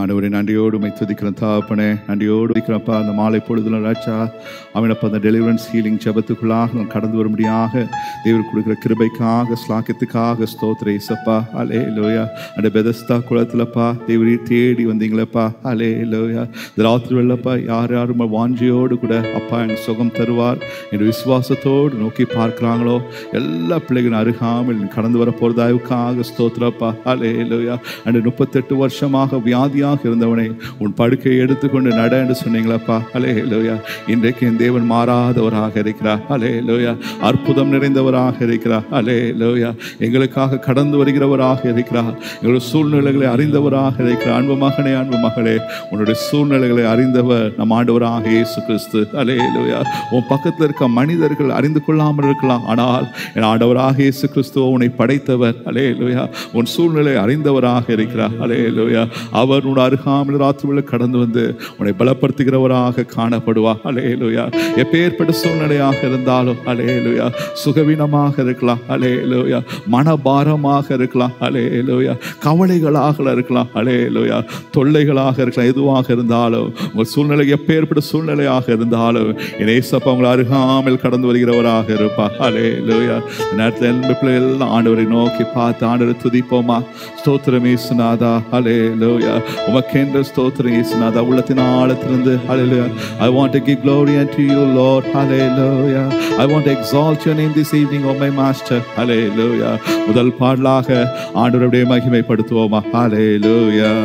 ஆண்டவரே நன்றியோடு உமை துதிக்கிறோம் தாப்பனே நன்றியோடு துதிக்கிறப்பா அந்த மாலை பொழுதுல ராஜா அவனப்பா அந்த டெலிவரன்ஸ் ஹீலிங் ஜபத்துக்குள்ளாக நான் கடந்து வரும்படியாக தேவர் கொடுக்குற கிருபைக்காக ஸ்லாக்கியத்துக்காக ஸ்தோத்திர இசப்பா அலே லோயா அந்த பெதஸ்தா குளத்துலப்பா தேவரே தேடி வந்தீங்களப்பா அலே லோயா இந்த ராத்திரி வெள்ளப்பா யார் யாரும் வாஞ்சியோடு கூட அப்பா எனக்கு சுகம் தருவார் என் விசுவாசத்தோடு நோக்கி பார்க்குறாங்களோ எல்லா பிள்ளைகளும் அருகாமல் கடந்து வர போகிறதாவுக்காக ஸ்தோத்திரப்பா அலே லோயா அந்த முப்பத்தெட்டு வருஷமாக வியாதியாக இருந்தவனை உன் படுக்கையை எடுத்துக்கொண்டு நட என்று சொன்னீங்களப்பா அலே லோயா இன்றைக்கு என் தேவன் மாறாதவராக இருக்கிறார் அலே லோயா அற்புதம் நிறைந்தவராக இருக்கிறார் அலே லோயா எங்களுக்காக கடந்து வருகிறவராக இருக்கிறார் எங்களுடைய சூழ்நிலைகளை அறிந்தவராக இருக்கிறார் அன்பு மகனே அன்பு மகளே உன்னுடைய சூழ்நிலைகளை அறிந்தவர் நம் ஆண்டவராக இயேசு கிறிஸ்து அலே லோயா உன் பக்கத்தில் இருக்க மனிதர்கள் அறிந்து கொள்ளாமல் இருக்கலாம் ஆனால் என் ஆண்டவராக இயேசு கிறிஸ்துவ உன்னை படைத்தவர் அலே லோயா உன் சூழ்நிலை அறிந்தவராக இருக்கிறார் அலே லோயா அவர் உன் அருகாமல் ராத்திரியில் கடந்து வந்து உன்னை பலப்படுத்துகிறவராக காணப்படுவா அலே லோயா எப்பேற்பட்ட சூழ்நிலையாக இருந்தாலும் அலே லோயா சுகவீனமாக இருக்கலாம் அலே லோயா மனபாரமாக இருக்கலாம் அலே லோயா கவலைகளாக இருக்கலாம் அலே லோயா தொல்லைகளாக இருக்கலாம் எதுவாக இருந்தாலும் உங்கள் சூழ்நிலை எப்பேற்பட்ட சூழ்நிலையாக இருந்தாலும் இனேசப்பா உங்களை அருகாமல் கடந்து வருகிறவராக இருப்பா அலே லோயா நேரத்தில் எந்த பிள்ளைகள் எல்லாம் ஆண்டவரை நோக்கி பார்த்து ஆண்டவரை துதிப்போமா ஸ்தோத்திரம் இயேசுநாதா அலே லோயா உமக்கென்ற ஸ்தோத்திரம் இயேசுநாதா உள்ளத்தின் ஆழத்திலிருந்து ஹalleluya I want to give glory unto you Lord hallelujah I want to exalt your name this evening oh my master hallelujah முதல் பாடலாக ஆண்டவருடைய மகிமைப்படுத்துவோமா hallelujah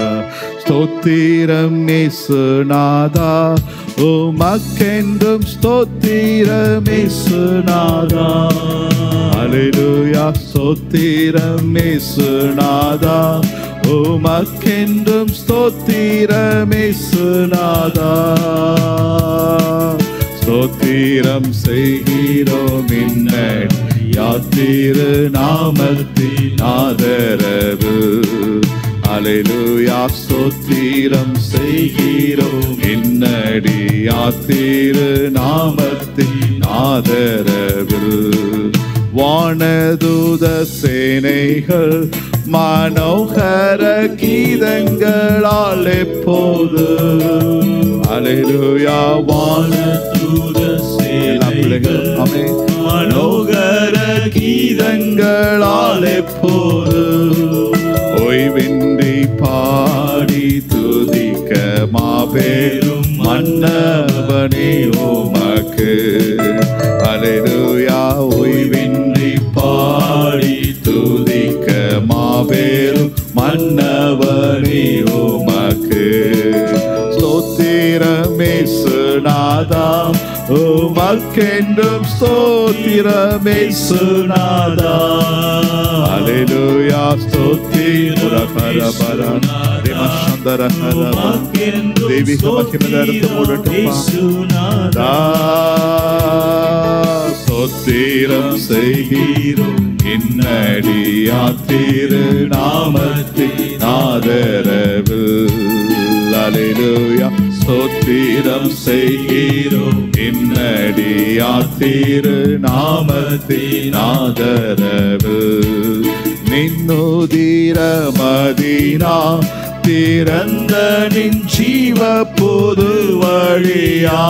ஸ்தோத்திரம் இயேசுநாதா உமக்கென்றும் ஸ்தோத்திரம் இயேசுநாதா ஹalleluya ஸ்தோத்திரம் இயேசுநாதா உமக்கென்றும் ஸ்தோத்திரமே சுனாதா ஸ்தோத்திரம் செய்கிறோம் இன்ன யாத்திரு நாமத்தின் ஆதரவு அலைலுயா ஸ்தோத்திரம் செய்கிறோம் இன்னடி யாத்திரு நாமத்தின் ஆதரவில் வானதூத சேனைகள் மனோகர கீதங்களால் எப்போது அலைலுயா வானதூத சேனைகள் மனோகர கீதங்களால் எப்போது ஓய்வின்றி பாடி துதிக்க மாபெரும் மன்னவனே உமக்கு அலைலுயா ஓய்வின்றி பாடி துதிக்க மாபெரும் மன்னவனே உமக்கு ஸ்தோத்திரமே சுநாதா உமக்கென்றும் ஸ்தோத்திரமே சுநாதா அலைலுயா ஸ்தோத்திர பரபர தேவசந்தர தெய்வீக மகிமதரத்து மூடட்டுமா ஸ்தோத்திரம் செய்கிறோம் இன்னடி யாத்திரு நாமத்தின் ஆதரவு அலைலுயா ஸ்தோத்திரம் செய்கிறோம் இன்னடி யாத்திரு நாமத்தின் ஆதரவு நின்னுதிர மதினா திறந்த நின் ஜீவ பொது வழியா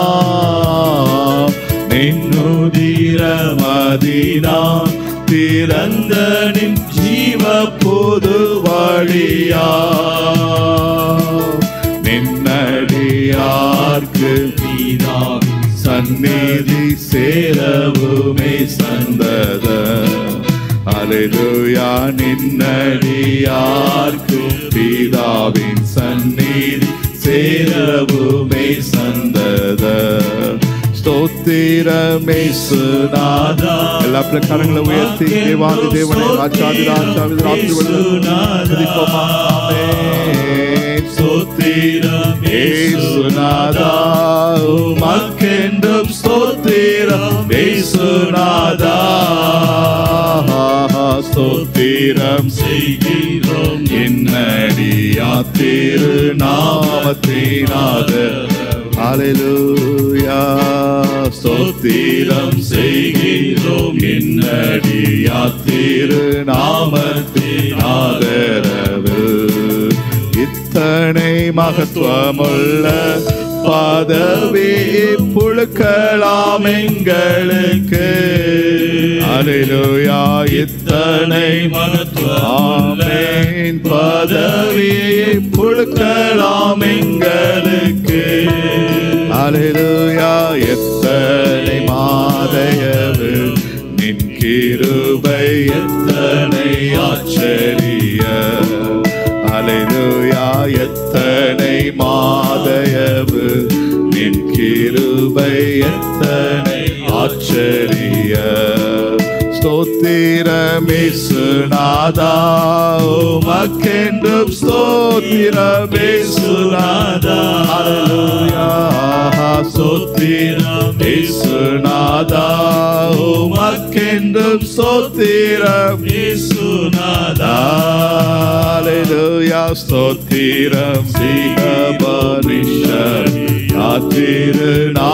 நின்னுதிர மதினா திறந்த நின் ஜீவ பொது வழியா நின்னடியார்க்கு மீதா சந்நிதி சேரவுமே சந்தத அலைலுயா நின்னடியார்க்கு பிதாவின் சந்நிதி சேரவுமே சந்தத ஸ்தோத்திரமே சுநாதா எல்லா பிரகாரங்களை உயர்த்தி தேவாதி தேவனை ராஜாதி ராஜாவி ராத்திரி துதிப்போமா ஸ்தோத்திரம் ஏசுநாதா உமக்கென்றும் ஸ்தோத்திரம் ஏசுநாதா ஸ்தோத்திரம் செய்கிறோம் என்னடியா திரு நாமத்தினாதர் ஹalleluya ஸ்தோத்திரம் செய்கிறோம் என்னடியா திரு நாமத்தின் ஆதரவு இத்தனை மகத்துவமுள்ள பதவி புழுக்கலாம் எங்களுக்கு அலையிலுயா இத்தனை ஆமேன் பதவி புழுக்கலாம் எங்களுக்கு அலையிலுயா எத்தனை மாதையவு நின் கிருபை எத்தனை ஆச்சரிய அலையிலுயா எத்தனை மாதையவு நின் கிருபை எத்தனை ஆச்சரிய ஸ்தோத்திரமேசுநாதா உமக்கென்றும் ஸ்தோத்திரமேசுநாதா ஹalleluya ஸ்தோத்திரமேசுநாதா உமக்கென்றும் ஸ்தோத்திரம் ஹalleluya ஸ்தோத்திரம் சீகபரிஷர் யாத்திரு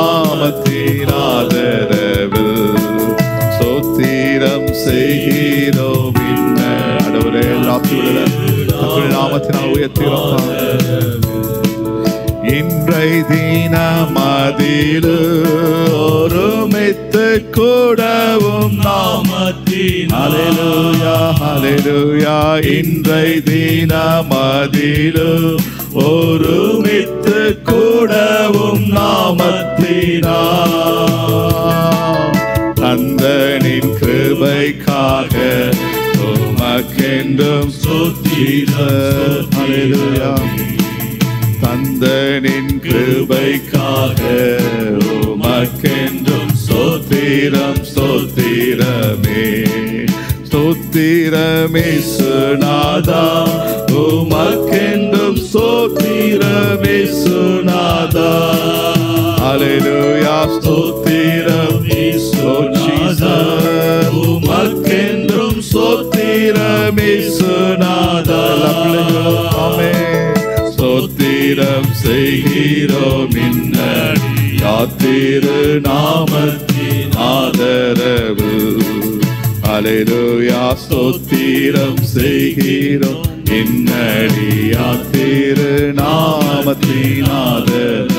நாமத்தினாதரவு ஸ்தோத்திரம் செய்கிறோம் இன்ன அடவரே ராத்திரில தங்கள் நாமத்தினால் உயர்த்திறோம் இன்றை தினமதிலு ஒருமித்து கூடவும் நாம் ஹalleluya ஹalleluya இன்றை தினமதிலு ஒருமித்து கூடவும் நாமத்தினால் தந்தனின் கிருபைக்காக உமக்கென்றும் ஹalleluya தந்தனின் கிருபைக்காக உமக்கென்றும் ஸ்தோத்திரம் ஸ்தோத்திரமே ஸ்தோத்திரமே சுநாதா உமக்கென்றும் ஸ்தோத்திரமே சுநாதா அலையிலுயா ஸ்தோத்திரம் சுநாதா உமக்கென்றும் ஸ்தோத்திரமே சுநாதா ஆமே ஸ்தோத்திரம் செய்கிறோம் இன்னடி யாத்திரு நாமத்தின் ஆதரவு அலையிலுயா ஸ்தோத்திரம் செய்கிறோம் இன்னடி யாத்திரு நாமத்தின் ஆதரவு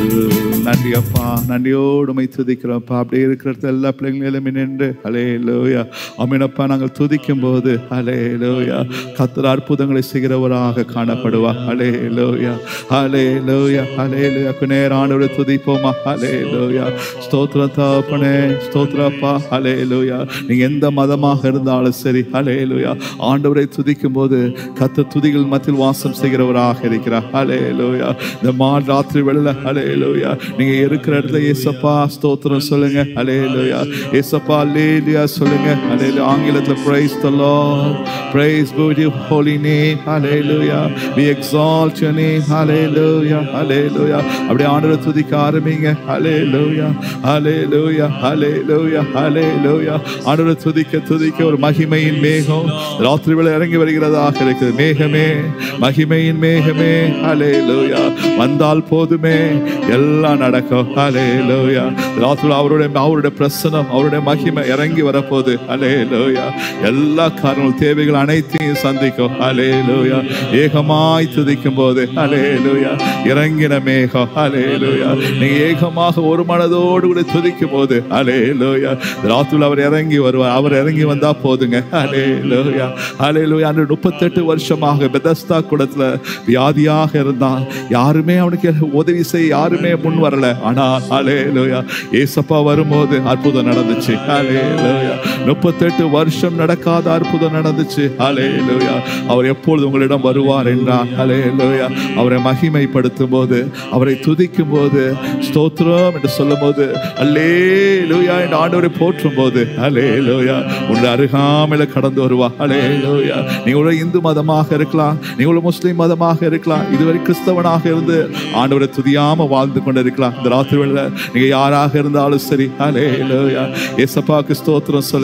நன்றி அப்பா நன்றியோடு உமை துதிக்கிறோம்ப்பா அப்படியே இருக்கிற எல்லா பிள்ளைங்களும் நின்று அலே லோயா அமீனப்பா நாங்கள் துதிக்கும் போது அலே லோயா கத்திர அற்புதங்களை செய்கிறவராக காணப்படுவா அலே லோயா அலே லோயா அலே லோயா நேரானவரை துதிப்போமா அலே லோயா ஸ்தோத்திர தாப்பனே ஸ்தோத்திரப்பா அலே லோயா நீங்க எந்த மதமாக இருந்தாலும் சரி அலே லோயா ஆண்டவரை துதிக்கும் போது கத்த துதிகள் மத்தியில் வாசம் செய்கிறவராக இருக்கிறார் அலே லோயா இந்த மா ராத்திரி வெள்ள அலே லோயா நீங்க இருக்கிற இடத்துல ஏசப்பா ஸ்தோத்திரம் சொல்லுங்க அலே லோயா ஏசப்பா லேலியா சொல்லுங்க அலே ஆங்கிலத்துல praise the lord praise go to your holy name hallelujah we exalt your name hallelujah hallelujah அப்படியே ஆண்டவரை துதிக்க ஆரம்பிங்க hallelujah hallelujah hallelujah hallelujah ஆண்டவரை துதிக்க துதிக்க ஒரு மகிமையின் மேகம் ராத்திரி வேளை இறங்கி வருகிறதாக இருக்குது மேகமே மகிமையின் மேகமே hallelujah வந்தால் போதுமே எல்லாம் நடக்கும் hallelujah ராத்திரி அவருடைய அவருடைய பிரசனம் அவருடைய மகிமை இறங்கி வரப்போகுது hallelujah எல்லா காரணங்கள் தேவைகள் அனைத்தையும் சந்திக்கும் hallelujah ஏகமாய் துதிக்கும் போது hallelujah இறங்கின மேகம் hallelujah நீங்க ஏகமாக ஒரு மனதோடு கூட துதிக்கும் போது hallelujah ராத்திரியில் அவர் இறங்கி வருவார் அவர் இறங்கி வந்தா போதுங்க hallelujah hallelujah அன்று முப்பத்தெட்டு வருஷமாக பெதஸ்தா குடத்துல வியாதியாக இருந்தான் யாருமே அவனுக்கு உதவி செய்ய யாருமே முன் வரல ஆனா ஹalleluya ஏசப்பா வரும்போது அற்புதம் நடந்துச்சு ஹalleluya முப்பத்தெட்டு வருஷம் நடக்காத அற்புதம் நடந்துச்சு ஹalleluya அவர் எப்பொழுது உங்களிடம் வருவார் என்றார் ஹalleluya அவரை மகிமைப்படுத்தும் போது அவரை துதிக்கும் போது ஸ்தோத்திரம் என்று சொல்லும் போது அல்லேலூயா என்று ஆண்டவரை போற்றும் போது ஹalleluya உங்களுடைய அருகாமையில கடந்து வருவா ஹalleluya நீங்க ஒரு இந்து மதமாக இருக்கலாம் நீங்க ஒரு முஸ்லிம் மதமாக இருக்கலாம் இதுவரை கிறிஸ்தவனாக இருந்து ஆண்டவரை துதியாம வாழ்ந்து கொண்டு இருக்கலாம் இந்த ராத்திரி வேளையில நீங்க யாராக இருந்தாலும் சரி ஹalleluya ஏசப்பாக்கு ஸ்தோத்திரம் சொல்லுங்க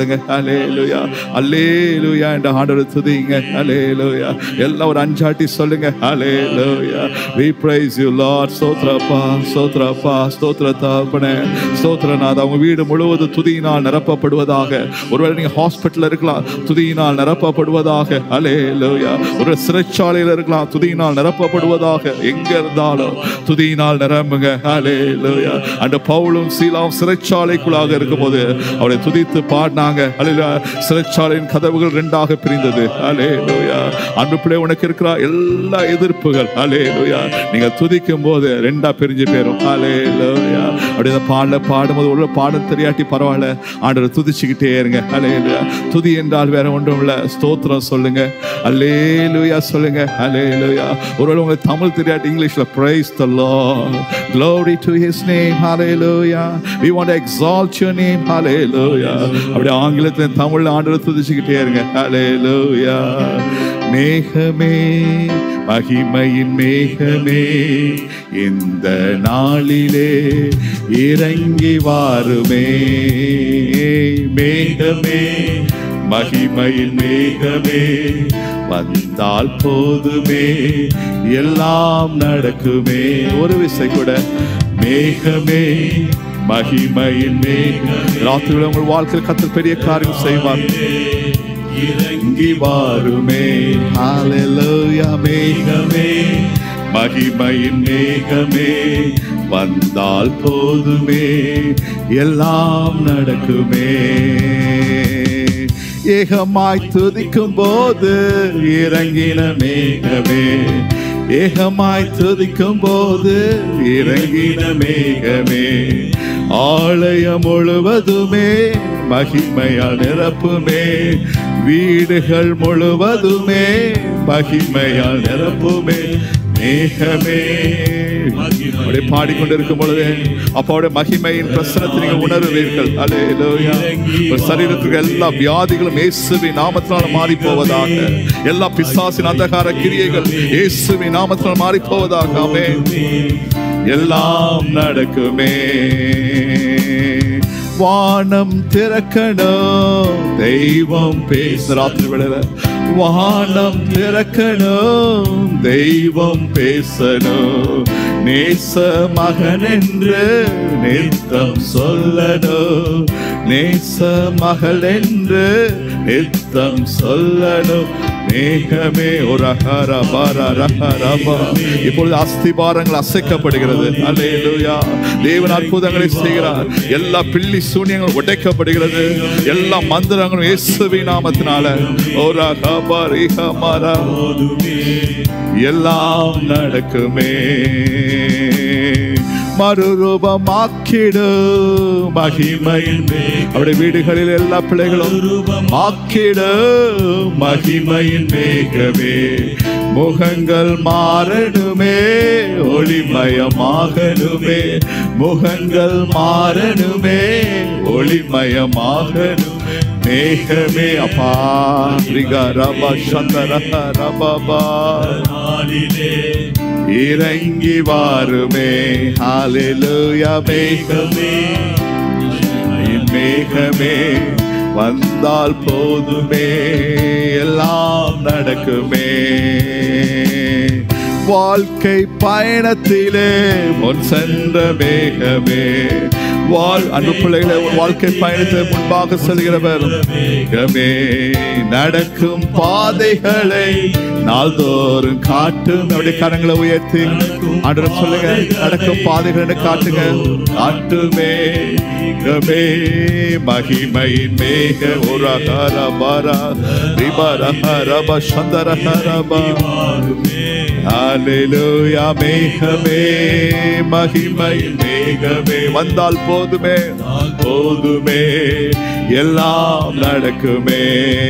சொல்லுங்க அலேலுயா அல்லேலுயா என்ற ஆண்டவர் துதிங்க அலேலுயா எல்லாம் ஒரு அஞ்சாட்டி சொல்லுங்க hallelujah we praise you lord ஸ்தோத்திரப்பா ஸ்தோத்திரப்பா ஸ்தோத்திர தாப்பனே ஸ்தோத்திரநாத அவங்க வீடு முழுவதும் துதியினால் நிரப்பப்படுவதாக ஒருவேளை நீங்க ஹாஸ்பிட்டல்ல இருக்கலாம் துதியினால் நிரப்பப்படுவதாக அலேலுயா ஒரு சிறைச்சாலையில இருக்கலாம் துதியினால் நிரப்பப்படுவதாக எங்க இருந்தாலும் துதியினால் நிரம்புங்க அலேலுயா அந்த பவுலும் சீலாவும் சிறைச்சாலைக்குள்ளாக இருக்கும்போது அவரை துதித்து பாடினாங்க அலையா சிறைச்சாலையின் கதவுகள் ரெண்டாக பிரிந்தது அலேலுயா அன்பு பிள்ளை உனக்கு இருக்கிற எல்லா எதிர்ப்புகள் அலேலுயா நீங்க துதிக்கும் போது ரெண்டா பிரிஞ்சு போயிரும் அலேலுயா அப்படி இந்த பாடல பாடும்போது உள்ள பாடம் தெரியாட்டி பரவாயில்ல ஆண்டரை துதிச்சுக்கிட்டே இருங்க அலேலுயா துதி என்றால் வேற ஒன்றும் இல்ல ஸ்தோத்திரம் சொல்லுங்க அல்லேலுயா சொல்லுங்க அல்லேலுயா ஒருவேளை உங்களுக்கு தமிழ் தெரியாட்டி இங்கிலீஷ்ல praise the Lord glory to his name hallelujah we want to exalt your name hallelujah அப்படி ஆங்கிலத்துல தமிழ்ல ஆண்டரை துதிச்சுக்கிட்டே இருங்க hallelujah மேகமே மகிமையின் மேகமே இந்த நாளிலே இறங்கி வாருமே மேகமே மகிமையின் மேகமே வந்தால் போதுமே எல்லாம் நடக்குமே ஒரு விசை கூட மேகமே மகிமையின் மேகம் ராத்திரியில் உங்கள் வாழ்க்கையில் கத்தர் பெரிய காரியம் செய்வார் இறங்கி வாருமே ஹalleluya மேகமே மகிமையின் மேகமே வந்தால் போதுமே எல்லாம் நடக்குமே ஏகமாய் துதிக்கும் போது இறங்கின மேகமே ஏகமாய் துதிக்கும் போது இறங்கின மேகமே ஆலயம் முழுவதுமே மகிமையால் நிரப்புமே வீடுகள் முழுவதுமே மகிமையால் நிரப்புமே மேகமே அப்படி பாடிக்கொண்டிருக்கும் பொழுது அப்பாவுடைய மகிமையின் பிரசனத்தை நீங்கள் உணர்வீர்கள் அல்லேலூயா உங்கள் சரீரத்துக்கு எல்லா வியாதிகளும் இயேசுவின் நாமத்தினால் மாறி போவதாக எல்லா பிசாசின் அந்தகார கிரியைகள் இயேசுவின் நாமத்தினால் மாறி போவதாக ஆமென் எல்லாம் நடக்குமே வானம் திறக்கணும் தெய்வம் பேச ராத்திரி வேளையில வானம் திறக்கணும் தெய்வம் பேசணும் நேச மகன் என்று நித்தம் சொல்லணும் நேச மகள் என்று நித்தம் சொல்லணும் மேகமே ஒரு அகரபர ரகரபா இப்பொழுது அஸ்திபாரங்கள் அசைக்கப்படுகிறது அல்லேலூயா தேவன் அற்புதங்களை செய்கிறார் எல்லா பில்லி சூனியங்கள் உடைக்கப்படுகிறது எல்லா மந்திரங்களும் இயேசுவின் நாமத்தினால ஒரு அகபர் இகமரா எல்லாம் நடக்குமே மறுரூபமாக்கிடு மகிமையின் அவருடைய வீடுகளில் எல்லா பிள்ளைகளும் ஆக்கிடு மகிமையின் மேகமே முகங்கள் மாறணுமே ஒளிமயமாகணுமே முகங்கள் மாறணுமே ஒளிமயமாகணுமே மேகமே அப்பா ரிகா ரபா சந்தர ரபா இறங்கி வாருமே ஹalleluya மேகமே மேகமே வந்தால் போதுமே எல்லாம் நடக்குமே வாழ்க்கை பயணத்திலே முன் சென்ற மேகமே வாழ் அன்பு பிள்ளைகளை உன் வாழ்க்கை பயணத்தை முன்பாக செல்கிறவர் மேகமே நடக்கும் பாதைகளை நாள்தோறும் காட்டும் அப்படி கரங்களை உயர்த்தி ஆண்டவர் சொல்லுங்க நடக்கும் பாதைகளை காட்டுங்க காட்டுமே மேகமே மகிமையின் மேக உரஹரபரா ரிபரஹரப சந்தரஹரபா ஹalleluya மேகமே மகிமை மேகமே வந்தால் போதுமே போதுமே எல்லாம் நடக்குமே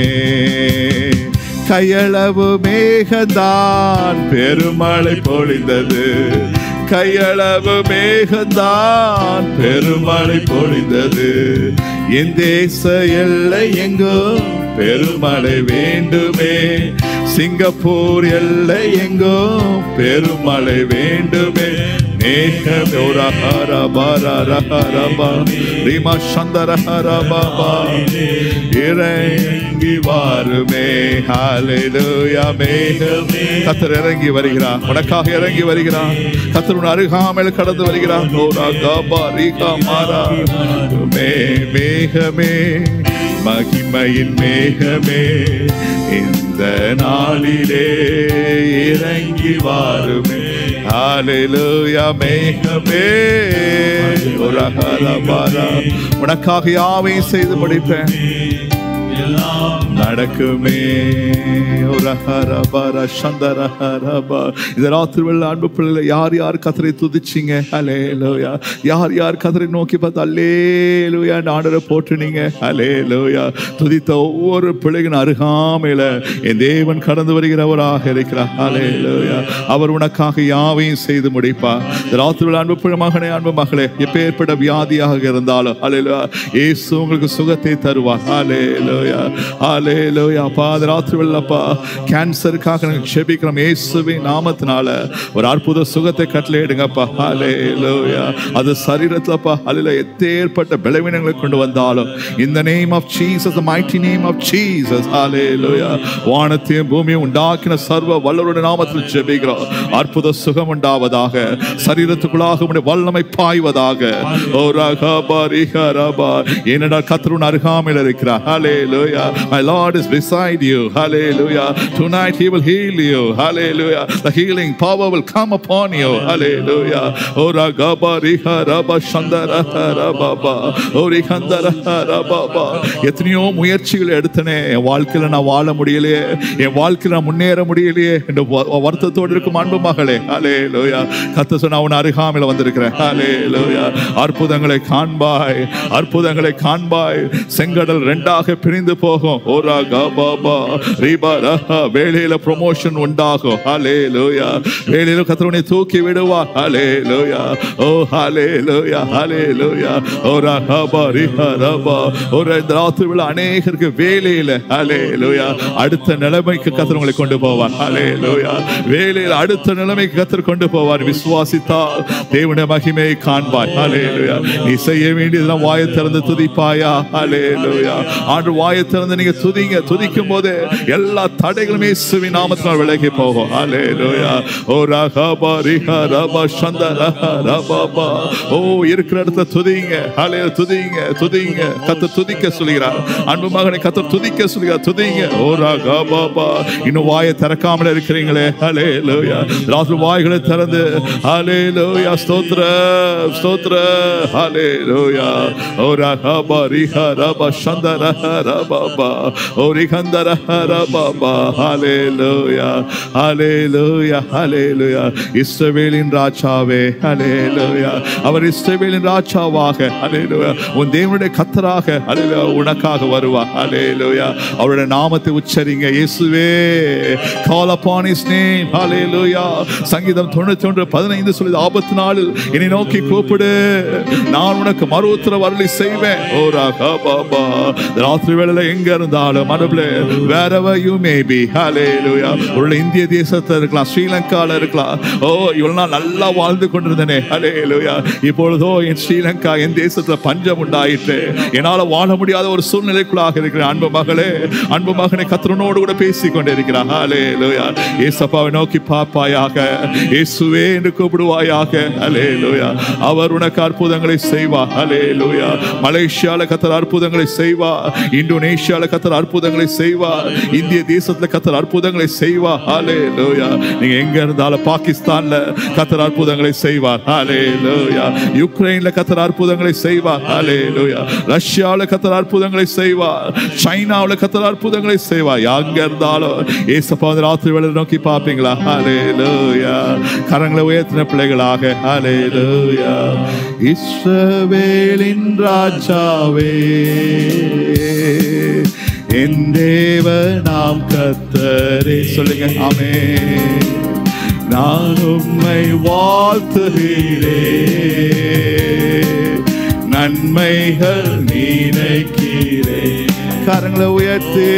கையளவு மேகந்தான் பெருமழை பொழிந்தது கையளவு மேகந்தான் பெருமழை பொழிந்தது என் தேச எல்லை எங்கும் பெருமழை வேண்டுமே சிங்கப்பூர் எல்லை எங்கும் பெருமழை வேண்டுமே மேகமே ரஹரபரஹரபா ரிமா சந்தரஹரபா இறங்கி வாருமே ஹalleluya மேகமே கத்தர் இறங்கி வருகிறார் உனக்காக இறங்கி வருகிறார் கத்தர் உன் அருகாமையில் கடந்து வருகிறார் ஓரா காபா ரீகா மாரா மே மேகமே மகிமையின் மேகமே இந்த நாளிலே இறங்கி வாருமே ஹalleluya மேகமே உலகரபாரா உனக்காக யாவையும் செய்து படிப்பேன் நடக்குமே உலகரபாரா சந்தரஹரபா இந்த ராத்திரி வெள்ள அன்பு பிள்ளைல யார் யார் கத்தரை துதிச்சிங்க ஹalleluya யார் யார் கத்தரை நோக்கி பார்த்து அல்லேலூயா ஆண்டரை போட்டுனீங்க ஹalleluya துதித்த ஒவ்வொரு பிள்ளைகளின் அருகாமையில என் தேவன் கடந்து வருகிறவராக இருக்கிறார் ஹalleluya அவர் உனக்காக யாவையும் செய்து முடிப்பார் இந்த ராத்திரி வேளை அன்பு பிள்ளை மகனே அன்பு மகளே எப்பேற்பட்ட வியாதியாக இருந்தாலும் ஹalleluya இயேசு உங்களுக்கு சுகத்தை தருவார் ஹalleluya ஹalleluya அப்பா இந்த ராத்திரி வேளைப்பா கேன்சருக்காக நாங்கள் ஜெபிக்கிறோம் இயேசுவின் நாமத்தினால ஒரு அற்புத சுகத்தை கட்டளையிடுங்கப்பா ஹalleluya அது சரீரத்துலப்பா ஹalleluya எத்தேற்பட்ட பலவீனங்களை கொண்டு வந்தாலும் இந்த name of Jesus the mighty name of Jesus hallelujah வானத்தையும் பூமியும் உண்டாக்கின சர்வ வல்லவருடைய நாமத்தில் ஜெபிக்கிறோம் அற்புத சுகம் உண்டாவதாக சரீரத்துக்குள்ளாக உம்முடைய வல்லமை பாய்வதாக ஓ ரகபா ரிகரபா என்னடா கத்தருன் அருகாமையில் இருக்கிறார் hallelujah my lord is beside you hallelujah tonight he will heal you hallelujah the healing power will come upon you hallelujah ஓ ரகபா ரிகரபா சந்தரஹரபா ஓ ரிகந்தரஹரபா எத்தனையோ முயற்சிகள் எடுத்தனே என் வாழ்க்கையில நான் வாழ முடியலையே என் வாழ்க்கையில நான் முன்னேற முடியலையே என்ற வ- வருத்தத்தோடு இருக்கும் அன்பு மகளே அலே லோயா கத்த சொன்ன அவன் அருகாமையில் வந்திருக்கிறேன் அலே லோயா அற்புதங்களை காண்பாய் அற்புதங்களை காண்பாய் செங்கடல் ரெண்டாக பிரிந்து போகும் ஓரா கபாபா ரீபா ரஹா வேலையில ப்ரொமோஷன் உண்டாகும் அலே லோயா வேலையில கத்தவனை தூக்கி விடுவா அலே லோயா ஓ ஹலே லோயா ஹலே லோயா ஓரா ஹபா ரிஹா ரபா ஒரு இந்த ராத்திரி விழா அநேகருக்கு வேலையில ஹலே லோயா அடுத்த நிலைமைக்கு கத்தர் உங்களை கொண்டு போவார் ஹலே லோயா வேலையில அடுத்த நிலைமைக்கு கத்தர் கொண்டு போவார் விசுவாசித்தா தேவனுடைய மகிமையை காண்பாய் ஹலே லோயா நீ செய்ய வேண்டியதெல்லாம் வாயை திறந்து துதிப்பாயா ஹலே லோயா ஆண்டு வாயை திறந்து நீங்க துதிங்க துதிக்கும் போது எல்லா தடைகளுமே இயேசுவின் நாமத்தினால் விலகி போகும் ஹலே லோயா ஓ ரஹபா ரிஹா ரபா சந்த ரஹா ரபாபா ஓ இருக்கிற இடத்துல துதிங்க ஹலே துதிங்க துதிங்க கத்த துதிக்க சொல்கிறார் அன்பு மகனை கத்த துதிக்க சொல்கிறார் துதிங்க ஓ ரகா பாபா இன்னும் வாயை திறக்காமல் இருக்கிறீங்களே ஹலே லோயா ராத்திரி வாய்களை திறந்து ஹலே லோயா ஸ்தோத்ர ஸ்தோத்ர ஹலே லோயா ஓ ரகபா ரிஹா ரபா சந்த ரஹா ரபாபா ஓ ரிகந்த ரஹா ரபாபா ஹலே லோயா ஹலே லோயா ஹலே லோயா இஸ்ரவேலின் ராஜாவே ஹலே லோயா அவர் இஸ்ரவேலின் ராஜாவாக ஹலே லோயா உன் தேவனுடைய கத்தராக ஹலே உனக்காக வருவார் ஹலே லோயா அவருடைய நாமத்தை உச்சரிங்க இயேசுவே கால் அப்பான் இஸ் நேம் ஹலே லோயா சங்கீதம் தொண்ணூத்தி ஒன்று பதினைந்து சொல்லி ஆபத்து நாளில் என்னை நோக்கி கூப்பிடு நான் உனக்கு மறு உத்தரவு அருளி செய்வேன் ஓ ராகா பாபா ராத்திரி வேளையில எங்க இருந்தாலும் மரபுல வேறவ யூ மேபி ஹலே லோயா ஒரு இந்திய தேசத்துல இருக்கலாம் ஸ்ரீலங்கால இருக்கலாம் ஓ இவ்வளவு நாள் நல்லா வாழ்ந்து கொண்டிருந்தனே ஹலே லோயா இப்பொழுதோ என் ஸ்ரீலங்கா என் தேசத்துல பஞ்சம் உண்டாயிற்று என்னால வாழ முடியாத ஒரு சூழ்நிலைக்குள்ளாக இருக்கிற அன்பு மகளே அன்பு மகனை கத்திரனோடு கூட பேசி கொண்டிருக்கிறார் ஹலே லோயா ஏசப்பாவை நோக்கி பார்ப்பாயாக இயேசுவே என்று கூப்பிடுவாயாக ஹலே லோயா அவர் உனக்கு அற்புதங்களை செய்வார் ஹலே லோயா மலேசியால கத்தர் அற்புதங்களை செய்வார் இந்தோனேஷியால கத்தர் அற்புதங்களை செய்வார் இந்திய தேசத்துல கத்தர் அற்புதங்களை செய்வார் ஹலே லோயா நீங்க எங்க இருந்தாலும் பாகிஸ்தான்ல கத்தர் அற்புதங்களை செய்வார் ஹலே லோயா யுக்ரைன்ல கத்தர் அற்புதங்களை செய்வார் ஹலே லோயா ரஷ்யாவுல கத்தர் அற்புதங்களை செய்வார் சைனாவுல கத்தர் அற்புதங்களை செய்வார் எங்க இருந்தாலும் ஏசப்பா வந்து ராத்திரி வேலை நோக்கி பார்ப்பீங்களா ஹலே லோயா கரங்களை உயர்த்தின பிள்ளைகளாக ஹலே லோயா இஸ்ரவேலின் ராஜாவே என் தேவ நாம் கத்தரே சொல்லுங்க ஆமே நான் உம்மை வாழ்த்துகிறே நன்மைகள் நினைக்கிறே கரங்களை உயர்த்தி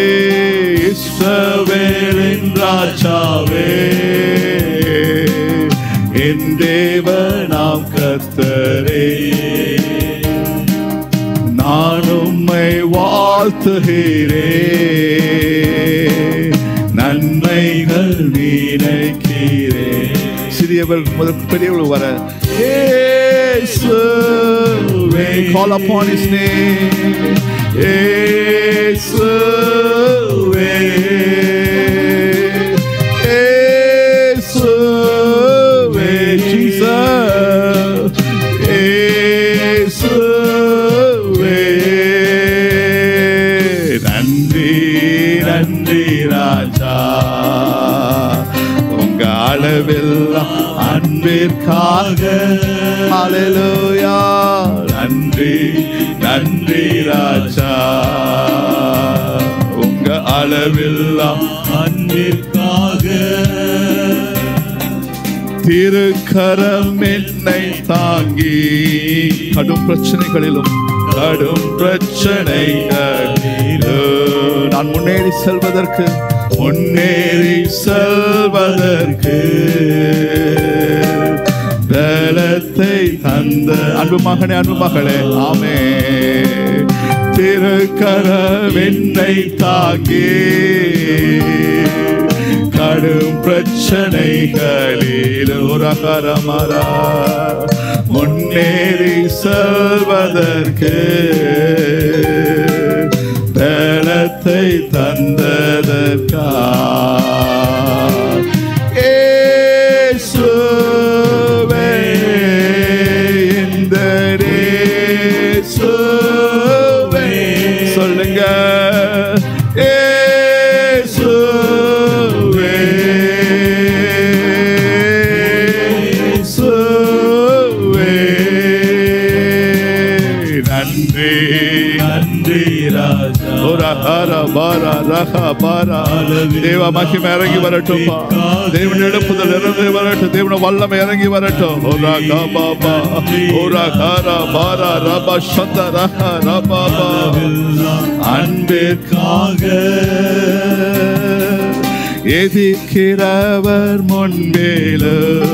இஸ்ரவேலின் ராஜாவே என் தேவனா கர்த்தரே நான் உம்மை வாழ்த்துகிறே நன்மைகள் நினைக்கிறே சிறியவர் முதல் பெரியவர்கள் வர இயேசுவே call upon his name இயேசுவே இயேசுவே Jesus இயேசுவே நன்றி நன்றி ராஜா உங்க அளவெல்லாம் அன்பிற்காக ஹalleluya நன்றி நன்றி ராஜா உங்க அளவெல்லாம் அன்பிற்காக திருக்கரம் என்னை தாங்கி கடும் பிரச்சனைகளிலும் கடும் பிரச்சனைகளிலும் நான் முன்னேறி செல்வதற்கு முன்னேறி செல்வதற்கு பலத்தை தந்த அன்பு மகனே அன்பு மகளே ஆமே திருக்கரம் என்னை தாங்கி கடும் பிரச்சனைகளில் உரகரமரா முன்னேறி செல்வதற்கு பலத்தை தந்ததற்கா இயேசுவே, இந்த இயேசுவே. சொல்லுங்க இயேசுவே. இயேசுவே. நன்றி நன்றி ராஜா ரஹர பர ரஹ பர தேவ மகிமை இறங்கி வரட்டும் தேவன் எழுப்புதல் இறங்கி வரட்டும் தேவன வல்லமை இறங்கி வரட்டும் ஓ ரக பாபா ஓ ரஹர பர ரப சந்த ரஹ ரபாபா அன்பிற்காக எதிர்க்கிறவர் முன்பேலு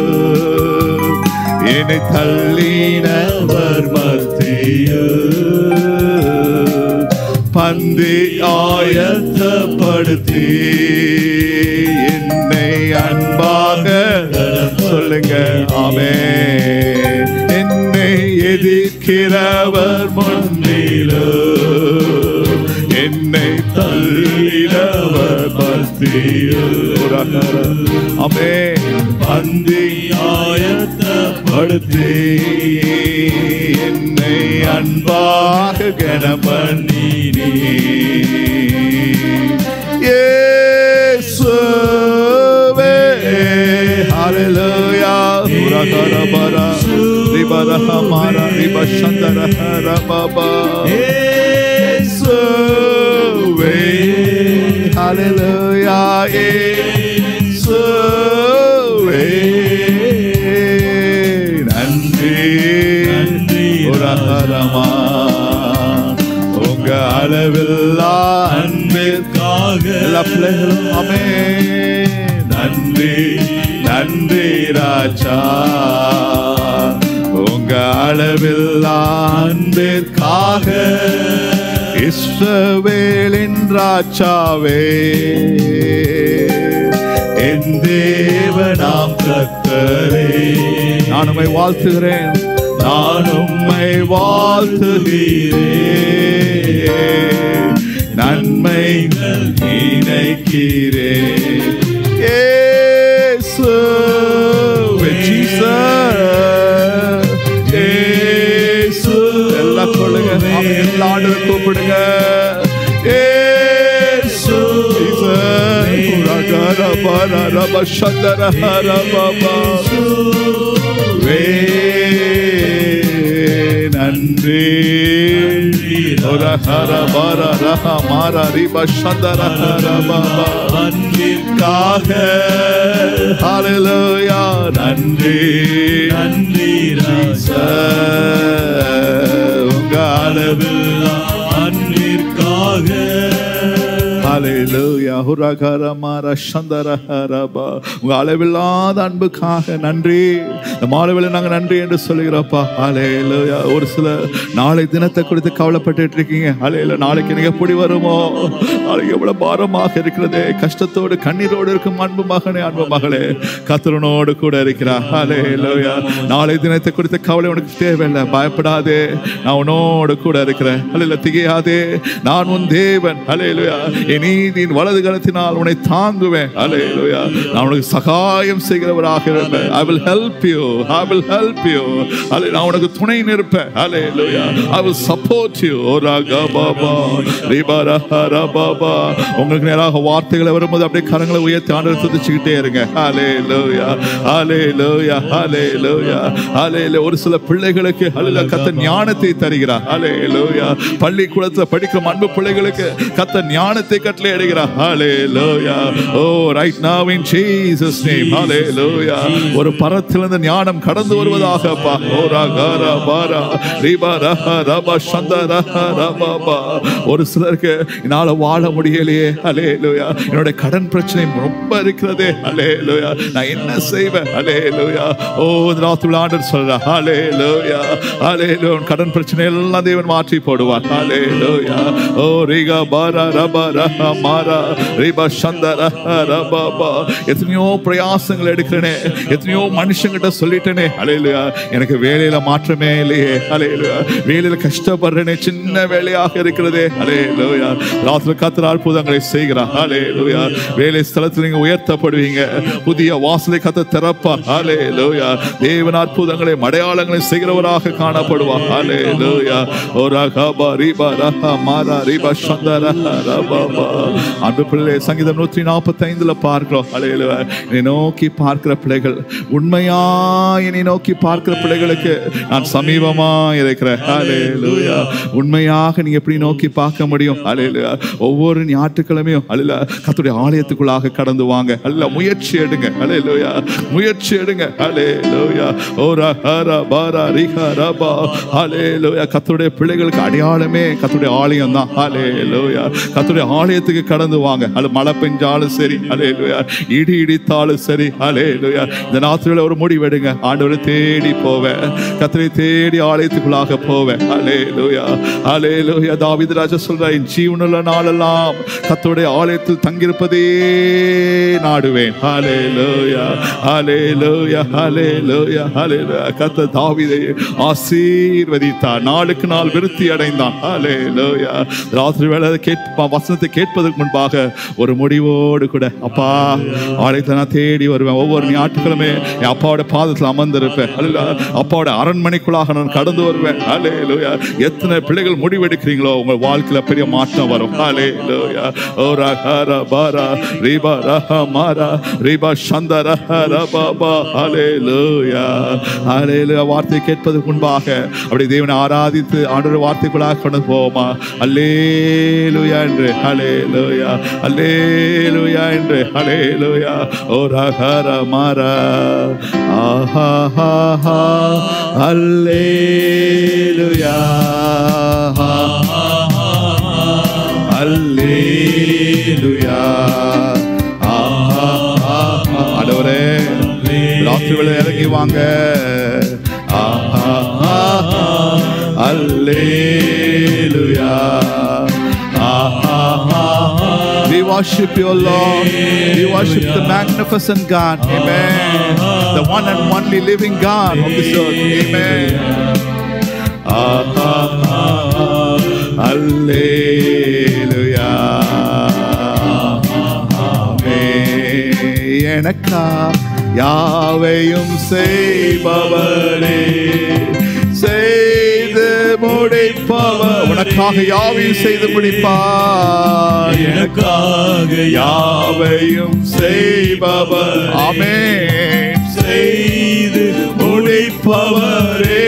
என்னை தள்ளினவர் மத்தியில் பந்தி ஆயத்தப்படுத்தி என்னை அன்பாக சொல்லுங்க ஆமே என்னை எதிர்க்கிறவர் முன்னிலோ என்னை தள்ளினவர் மத்தியில் அமே பந்தி ஆயத்தப்படுத்தி என்னை அன்பாக கணபண்ணினே இயேசுவே ஹalleluya உரகரபரா ரிபரஹமாரா ரிபஷந்தரஹரபபா இயேசுவே ஹalleluya இயேசுவே நன்றி நன்றி உரகரமா உங்க அளவில்லா அன்பிற்காக எல்லா பிள்ளைகளும் அமே நன்றி நன்றி ராஜா உங்க அளவில்லா அன்பிற்காக இஸ்ரவேலின் ராஜாவே என் தேவனாம் கத்தரே நான் உம்மை வாழ்த்துகிறேன் நான் உம்மை வாழ்த்துகிறேன் நன்மைகள் நினைக்கிறேன் இயேசுவே, ஜீசஸ். இயேசு. எல்லாம் சொல்லுங்க ஆமென். எல்லா ஆண்டுகளும் கூப்பிடுங்க இயேசு. ஜீசஸ். வே நன்றி ஒரு ஹர பர ரஹ மார ரிப சந்தர ஹர பாபா அன்பிற்காக ஹalleluya நன்றி நன்றி ராஜா உங்க அளவில் அன்பிற்காக ஹalleluya ஹalleluya ஹுரகரமர சந்தரஹரபா உங்க அளவில்லாத அன்புக்காக நன்றி இந்த மாலைவேளை நாங்க நன்றி என்று சொல்லுகிறோப்பா ஹalleluya ஒரு சில நாளை தினத்தை குறித்து கவலைப்பட்டுட்டு இருக்கீங்க ஹalleluya நாளைக்கு நீங்க எப்படி வருமோ நாளைக்கு எவ்வளவு பாரமாக இருக்கிறதே கஷ்டத்தோடு கண்ணீரோடு இருக்கும் அன்பு மகனே அன்பு மகளே கத்தரனோடு கூட இருக்கிறார் ஹalleluya நாளை தினத்தை குறித்த கவலை உனக்கு தேவையில்லை பயப்படாதே நான் உன்னோடு கூட இருக்கிறேன் ஹalleluya திகையாதே நான் உன் தேவன் ஹalleluya என் நீதியின் வலது கரத்தினால் உன்னை தாங்குவேன் ஹalleluya நான் உனக்கு சகாயம் செய்கிறவராக இருப்பேன் I will help you I will help you ஹalleluya நான் உனக்கு துணை நிற்பேன் ஹalleluya I will support you ஓ ராகா பாபா ரிபா பாபா உங்களுக்கு நேராக வார்த்தைகளை வரும்போது அப்படியே கரங்களை உயர்த்தி ஆண்டு துதிச்சுக்கிட்டே இருங்க ஹalleluya ஹalleluya ஹalleluya ஹalleluya ஒரு சில பிள்ளைகளுக்கு ஹalleluya கத்த ஞானத்தை தருகிறார் ஹalleluya பள்ளிக்கூடத்துல படிக்கும் அன்பு பிள்ளைகளுக்கு கத்த ஞானத்தை கட்டளை இடுகிறார் ஹalleluya oh right now in Jesus name hallelujah ஒரு பரத்திலிருந்து ஞானம் கடந்து வருவதாக அப்பா ஓ ராகாரா பாரா ரிபா ரஹா ரபா சந்தா ரஹா ரபாபா ஒரு சிலருக்கு என்னால வாழ முடியலையே ஹalleluya என்னோட கடன் பிரச்சனை ரொம்ப இருக்கிறதே ஹalleluya நான் என்ன செய்வேன் ஹalleluya ஓ இந்த ராத்திரி ஆண்டவர் சொல்றா ஹalleluya ஹalleluya உன் கடன் பிரச்சனை எல்லாம் தேவன் மாற்றி போடுவார் ஹalleluya ஓ ரிகா பாரா ரபா ரஹா மாரா ரிபா சந்தா ரஹா ரபாபா எத்தனையோ பிரயாசங்கள் எடுக்கிறேனே எத்தனையோ மனுஷங்கிட்ட சொல்லிட்டேனே ஹalleluya எனக்கு வேலையில மாற்றமே இல்லையே ஹalleluya வேலையில கஷ்டப்படுறேனே சின்ன வேலையாக இருக்கிறதே ஹalleluya ராத்திரி கத்திர அற்புதங்களை செய்கிறார் ஹalleluya வேலை ஸ்தலத்தில் நீங்க உயர்த்தப்படுவீங்க புதிய வாசலை கத்த திறப்பார் ஹalleluya தேவன் அற்புதங்களை அடையாளங்களை செய்கிறவராக காணப்படுவார் ஹalleluya ஓ ரகபா ரிபா ரஹா மாரா ரிபா சந்தா ரஹா ரபாபா அன்பு பிள்ளை சங்கீதம் நூற்றி நாற்பத்தி ஐந்துல பார்க்கிறோம் ஹalleluya என்னை நோக்கி பார்க்கிற பிள்ளைகள் உண்மையா என்னை நோக்கி பார்க்கிற பிள்ளைகளுக்கு நான் சமீபமா இருக்கிறேன் ஹalleluya உண்மையாக நீங்க எப்படி நோக்கி பார்க்க முடியும் ஹalleluya ஒவ்வொரு ஞாயிற்றுக்கிழமையும் ஹalleluya கர்த்தருடைய ஆலயத்துக்குள்ளாக கடந்து வாங்க ஹalleluya முயற்சி எடுங்க ஹalleluya முயற்சி எடுங்க ஹalleluya ஓரா ஹரா பாரா ரிஹா ரபா ஹalleluya கர்த்தருடைய பிள்ளைகளுக்கு அடையாளமே கர்த்தருடைய ஆலயம் தான் ஹalleluya கர்த்தருடைய ஆலயத்துக்கு கடந்து வாங்க அது மழை பெஞ்சாலும் சரி ஹalleluya இடி இடித்தாலும் சரி ஹalleluya இந்த ராத்திரியில ஒரு முடிவு எடுங்க ஆண்டவரை தேடி போவேன் கர்த்தரை தேடி ஆலயத்துக்குள்ளாக போவேன் ஹalleluya ஹalleluya தாவீது ராஜா சொல்ற என் ஜீவனுள்ள நாளெல்லாம் கர்த்தருடைய ஆலயத்தில் தங்கியிருப்பதே நாடுவேன் ஹalleluya ஹalleluya ஹalleluya ஹalleluya கர்த்தர் தாவீதை ஆசீர்வதித்தார் நாளுக்கு நாள் விருத்தி அடைந்தான் ஹalleluya ராத்திரி வேளை கேட்ப வசனத்தை கேட்பதற்கு முன்பாக ஒரு முடிவோடு கூட அப்பா ஆலயத்தை நான் தேடி வருவேன் ஒவ்வொரு ஞாயிற்றுக்கிழமை என் அப்பாவோட பாதத்தில் அமர்ந்திருப்பேன் அல்ல அப்பாவோட அரண்மனைக்குள்ளாக நான் கடந்து வருவேன் ஹalleluya எத்தனை பிள்ளைகள் முடிவெடுக்கிறீங்களோ உங்க வாழ்க்கையில பெரிய மாற்றம் வரும் ஹalleluya ஓ ரஹா பாரா ரிபா ரஹா மாரா ரிபா சந்தா ரஹா ரபாபா ஹalleluya ஹalleluya வார்த்தை கேட்பதற்கு முன்பாக அப்படி தேவனை ஆராதித்து ஆண்டவர் வார்த்தைக்குள்ளாக கொண்டு போவோமா அல்லேலுயா என்று ஹalleluya அல்லேலுயா என்று ஹalleluya ஓ ரஹர மாரா ஆஹா ஹா ஹா அல்லேலுயா அல்லேலுயா ஆஹா ஹா ஹா ஆண்டவரே ராத்திரி வேளை இறங்கி வாங்க ஆஹா ஹா ஹா அல்லேலுயா ஆஹா ஹா We worship you, Lord. We worship the magnificent God. Amen. The one and only living God of this earth. Amen. ஆஹா ஹா ஹா அல்லேலுயா ஆமென். எனக்கா யாவையும் செய்பவரே செய்து முடிப்பவர் உனக்காக யாவையும் செய்து முடிப்பார் எனக்காக யாவையும் செய்பவர் ஆமென் செய்து முடிப்பவரே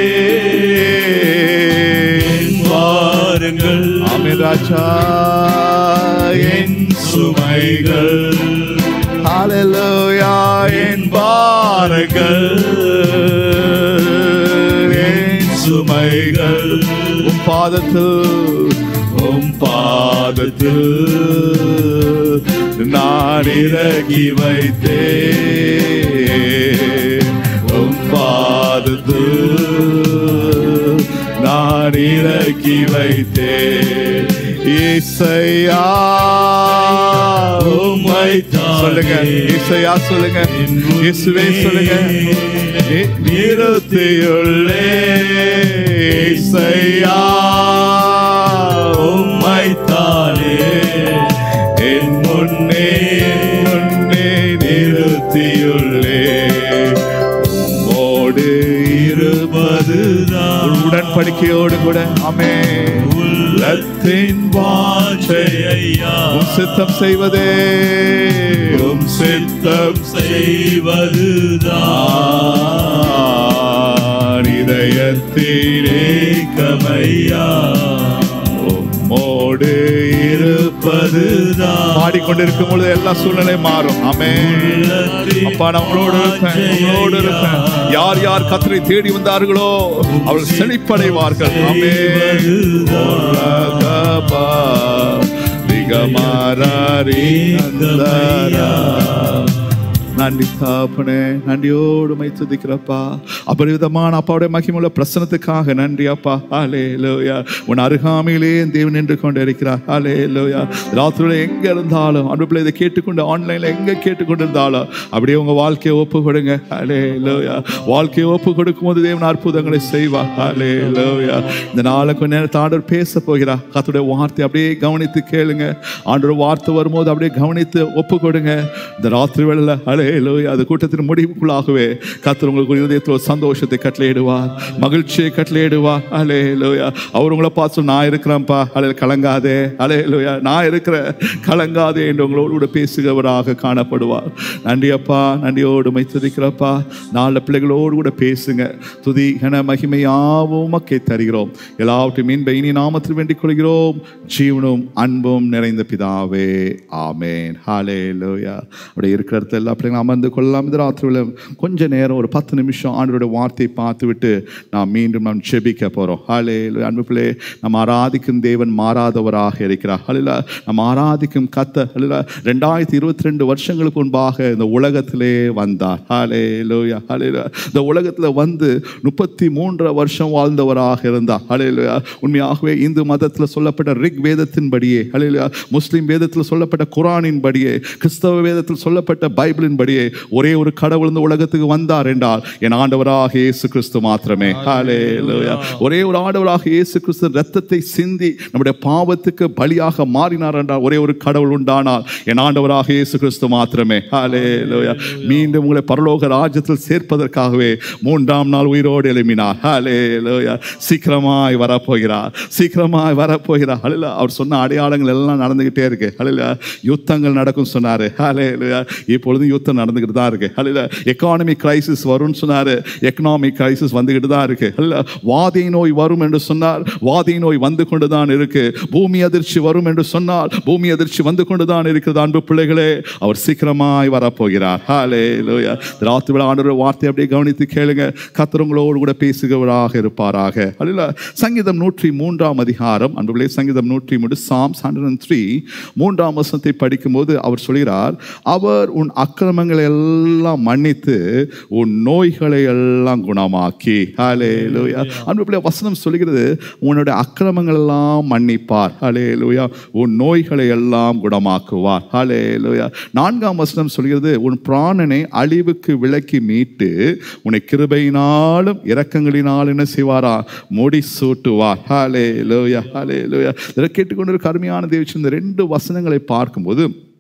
வாருங்கள் ஆமென் ராஜா என் சுமைகள் ஹalleluya என் பாரங்கள் என் சுமைகள் உம் பாதத்தில் உம் பாதத்தில் பாதத்தில் நான் இறங்கி வைத்தே உம் பாதத்தில் நான் இறக்கி வைத்தே இசையா உம்மை சொல்லுங்க இசையா சொல்லுங்க இயேசுவே சொல்லுங்க நி- நிறுத்தியுள்ளே இசையா உம்மைத்தானே என் முன்னே என் முன்னே நிறுத்தியுள்ளே உம்மோடு இருப்பதுதான் ஒரு உடன்படிக்கையோடு கூட அமே உள்ளத்தின் வாஞ்சை ஐயா உம் சித்தம் செய்வதே உம் சித்தம் செய்வதுதான் இதயத்திலே கமையா உம்மோடு இருப்பதுதான் பாடிக்கொண்டிருக்கும் பொழுது எல்லா சூழ்நிலை மாறும் ஆமே அப்பா நான் உங்களோடு இருப்பேன் உங்களோடு இருப்பேன் யார் யார் கத்தரை தேடி வந்தார்களோ அவர்கள் செழிப்படைவார்கள் ஆமே ஒரகபா, திகமாராரி நந்தரா. நன்றி தாப்பனே நன்றியோடு மை துதிக்கிறப்பா அபரிவிதமான அப்பாவுடைய மகிமுள்ள பிரசனத்துக்காக நன்றி அப்பா ஆலே லோயா உன் அருகாமையிலே என் தேவன் நின்று கொண்டு இருக்கிறார் ஆலே லோயா ராத்திரியில எங்க இருந்தாலும் அன்பு பிள்ளை இதை கேட்டுக்கொண்டு ஆன்லைன்ல எங்க கேட்டுக்கொண்டு இருந்தாலும் அப்படியே உங்க வாழ்க்கையை ஒப்பு கொடுங்க ஆலே லோயா வாழ்க்கையை ஒப்பு கொடுக்கும் போது தேவன் அற்புதங்களை செய்வா ஆலே லோயா இந்த நாளை கொஞ்ச நேரத்தை ஆண்டவர் பேச போகிறா கத்துடைய வார்த்தை அப்படியே கவனித்து கேளுங்க ஆண்டவர் வார்த்தை வரும்போது அப்படியே கவனித்து ஒப்பு கொடுங்க இந்த ராத்திரி வேளையில அலே லோயா அது கூட்டத்தின் முடிவுக்குள்ளாகவே கத்தர் உங்களுக்கு இருதயத்தில் ஒரு சந்தோஷத்தை கட்டளையிடுவார் மகிழ்ச்சியை கட்டளையிடுவார் அலே லோயா அவர் உங்களை பார்த்து சொல்லு, நான் இருக்கிறேன்ப்பா அலே கலங்காதே அலே லோயா நான் இருக்கிறேன் கலங்காதே என்று உங்களோடு கூட பேசுகிறவராக காணப்படுவார் நன்றி அப்பா நன்றியோடு மை துதிக்கிறப்பா நாலு பிள்ளைகளோடு கூட பேசுங்க துதி என மகிமையாவும் மக்கை தருகிறோம் எல்லாவற்றையும் மீன்பை இனி நாமத்தில் வேண்டிக் கொள்கிறோம் ஜீவனும் அன்பும் நிறைந்த பிதாவே ஆமேன் ஹாலே லோயா அப்படி இருக்கிற இடத்துல எல்லா பிள்ளைங்களும் அமர்ந்து கொள்ளலாம் இந்த ராத்திரியில் கொஞ்ச நேரம் ஒரு பத்து நிமிஷம் ஆண்டோட வார்த்தையை பார்த்து விட்டு நாம் மீண்டும் நாம் ஜெபிக்க போகிறோம் ஹாலே லோயா அன்பு பிள்ளை நம்ம ஆராதிக்கும் தேவன் மாறாதவராக இருக்கிறார் ஹலில நம்ம ஆராதிக்கும் கத்த ஹலில ரெண்டாயிரத்தி இருபத்தி ரெண்டு வருஷங்களுக்கு முன்பாக இந்த உலகத்திலே வந்தார் ஹாலே லோயா ஹலில இந்த உலகத்தில் வந்து முப்பத்தி மூன்று வருஷம் வாழ்ந்தவராக இருந்தார் ஹலே லோயா உண்மையாகவே இந்து மதத்தில் சொல்லப்பட்ட ரிக் வேதத்தின்படியே ஹலே லோயா முஸ்லீம் வேதத்தில் சொல்லப்பட்ட குரானின் படியே கிறிஸ்தவ வேதத்தில் சொல்லப்பட்ட பைபிளின் படியே ஒரே ஒரு கடவுள் இந்த உலகத்துக்கு வந்தார் என்றால் என் ஆண்டவராக இயேசு கிறிஸ்து மாத்திரமே ஹலே லோயா ஒரே ஒரு ஆண்டவராக இயேசு கிறிஸ்து ரத்தத்தை சிந்தி நம்முடைய பாவத்துக்கு பலியாக மாறினார் என்றால் ஒரே ஒரு கடவுள் உண்டானால் என் ஆண்டவராக இயேசு கிறிஸ்து மாத்திரமே ஹலே லோயா மீண்டும் உங்களை பரலோக ராஜ்யத்தில் சேர்ப்பதற்காகவே மூன்றாம் நாள் உயிரோடு எழுப்பினார் ஹலே லோயா சீக்கிரமாய் வரப்போகிறார் சீக்கிரமாய் வரப்போகிறார் ஹலில அவர் சொன்ன அடையாளங்கள் எல்லாம் நடந்துகிட்டே இருக்கு ஹலில யுத்தங்கள் நடக்கும் சொன்னாரு ஹலே லோயா இப்பொழுதும் யுத்தம் நடந்துகிட்டு தான் இருக்கு ஹலில எக்கானமி கிரைசிஸ் வரும்னு சொன்னாரு எக்கனாமிக் கிரைசிஸ் வந்துகிட்டு தான் இருக்கு ஹலில வாதை நோய் வரும் என்று சொன்னார் வாதை நோய் வந்து கொண்டு தான் இருக்கு பூமி அதிர்ச்சி வரும் என்று சொன்னால் பூமி அதிர்ச்சி வந்து கொண்டு தான் இருக்கிறது அன்பு பிள்ளைகளே அவர் சீக்கிரமாய் வரப்போகிறார் ஹாலே லோயா ராத்திரி விழா ஆண்டவர் வார்த்தை அப்படியே கவனித்து கேளுங்க கர்த்தர் உங்களோடு கூட பேசுகிறவராக இருப்பாராக அல்ல சங்கீதம் நூற்றி மூன்றாம் அதிகாரம் அன்புகளே சங்கீதம் நூற்றி மூன்று சாம்ஸ் ஹண்ட்ரட் அண்ட் த்ரீ மூன்றாம் வசனத்தை படிக்கும்போது அவர் சொல்கிறார் அவர் உன் அக்கிரமங்களை எல்லாம் மன்னித்து உன் நோய்களை எல்லாம் குணமாக்கி ஹாலே லோயா அன்புகளே வசனம் சொல்கிறது உன்னுடைய அக்கிரமங்கள் எல்லாம் மன்னிப்பார் ஹலே லோயா உன் நோய்களை எல்லாம் குணமாக்குவார் ஹலே லோயா நான்காம் வசனம் சொல்கிறது உன் பிராணனை அழிவுக்கு விலக்கி மீட்டு உன்னை கிருபையினாலும் இரக்கங்களினாலும் என்ன செய்வாரா முடி சூட்டுவார் ஹலே லோயா ஹலே லோயா இதை கேட்டுக்கொண்டு அருமையான தேவிச்சு இந்த ரெண்டு வசனங்களை பார்க்கும்போது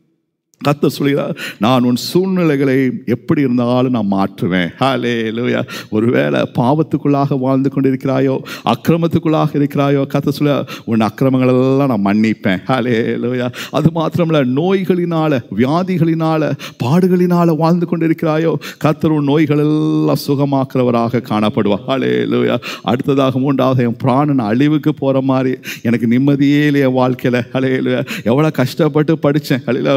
கத்த சொல்கிறார் நான் உன் சூழ்நிலைகளை எப்படி இருந்தாலும் நான் மாற்றுவேன் ஹாலே லூயா ஒருவேளை பாவத்துக்குள்ளாக வாழ்ந்து கொண்டிருக்கிறாயோ அக்கிரமத்துக்குள்ளாக இருக்கிறாயோ கத்த சொல்ல உன் அக்கிரமங்கள் எல்லாம் நான் மன்னிப்பேன் ஹாலே லூயா அது மாத்திரமல்ல நோய்களினால வியாதிகளினால பாடுகளினால வாழ்ந்து கொண்டிருக்கிறாயோ கத்தர் உன் நோய்கள் எல்லாம் சுகமாக்குறவராக காணப்படுவா ஹாலே லூயா அடுத்ததாக மூன்றாவது என் பிராணன் அழிவுக்கு போகிற மாதிரி எனக்கு நிம்மதியே இல்லையா வாழ்க்கையில் ஹலே லூயா எவ்வளோ கஷ்டப்பட்டு படித்தேன் ஹலே ஒரு நல்ல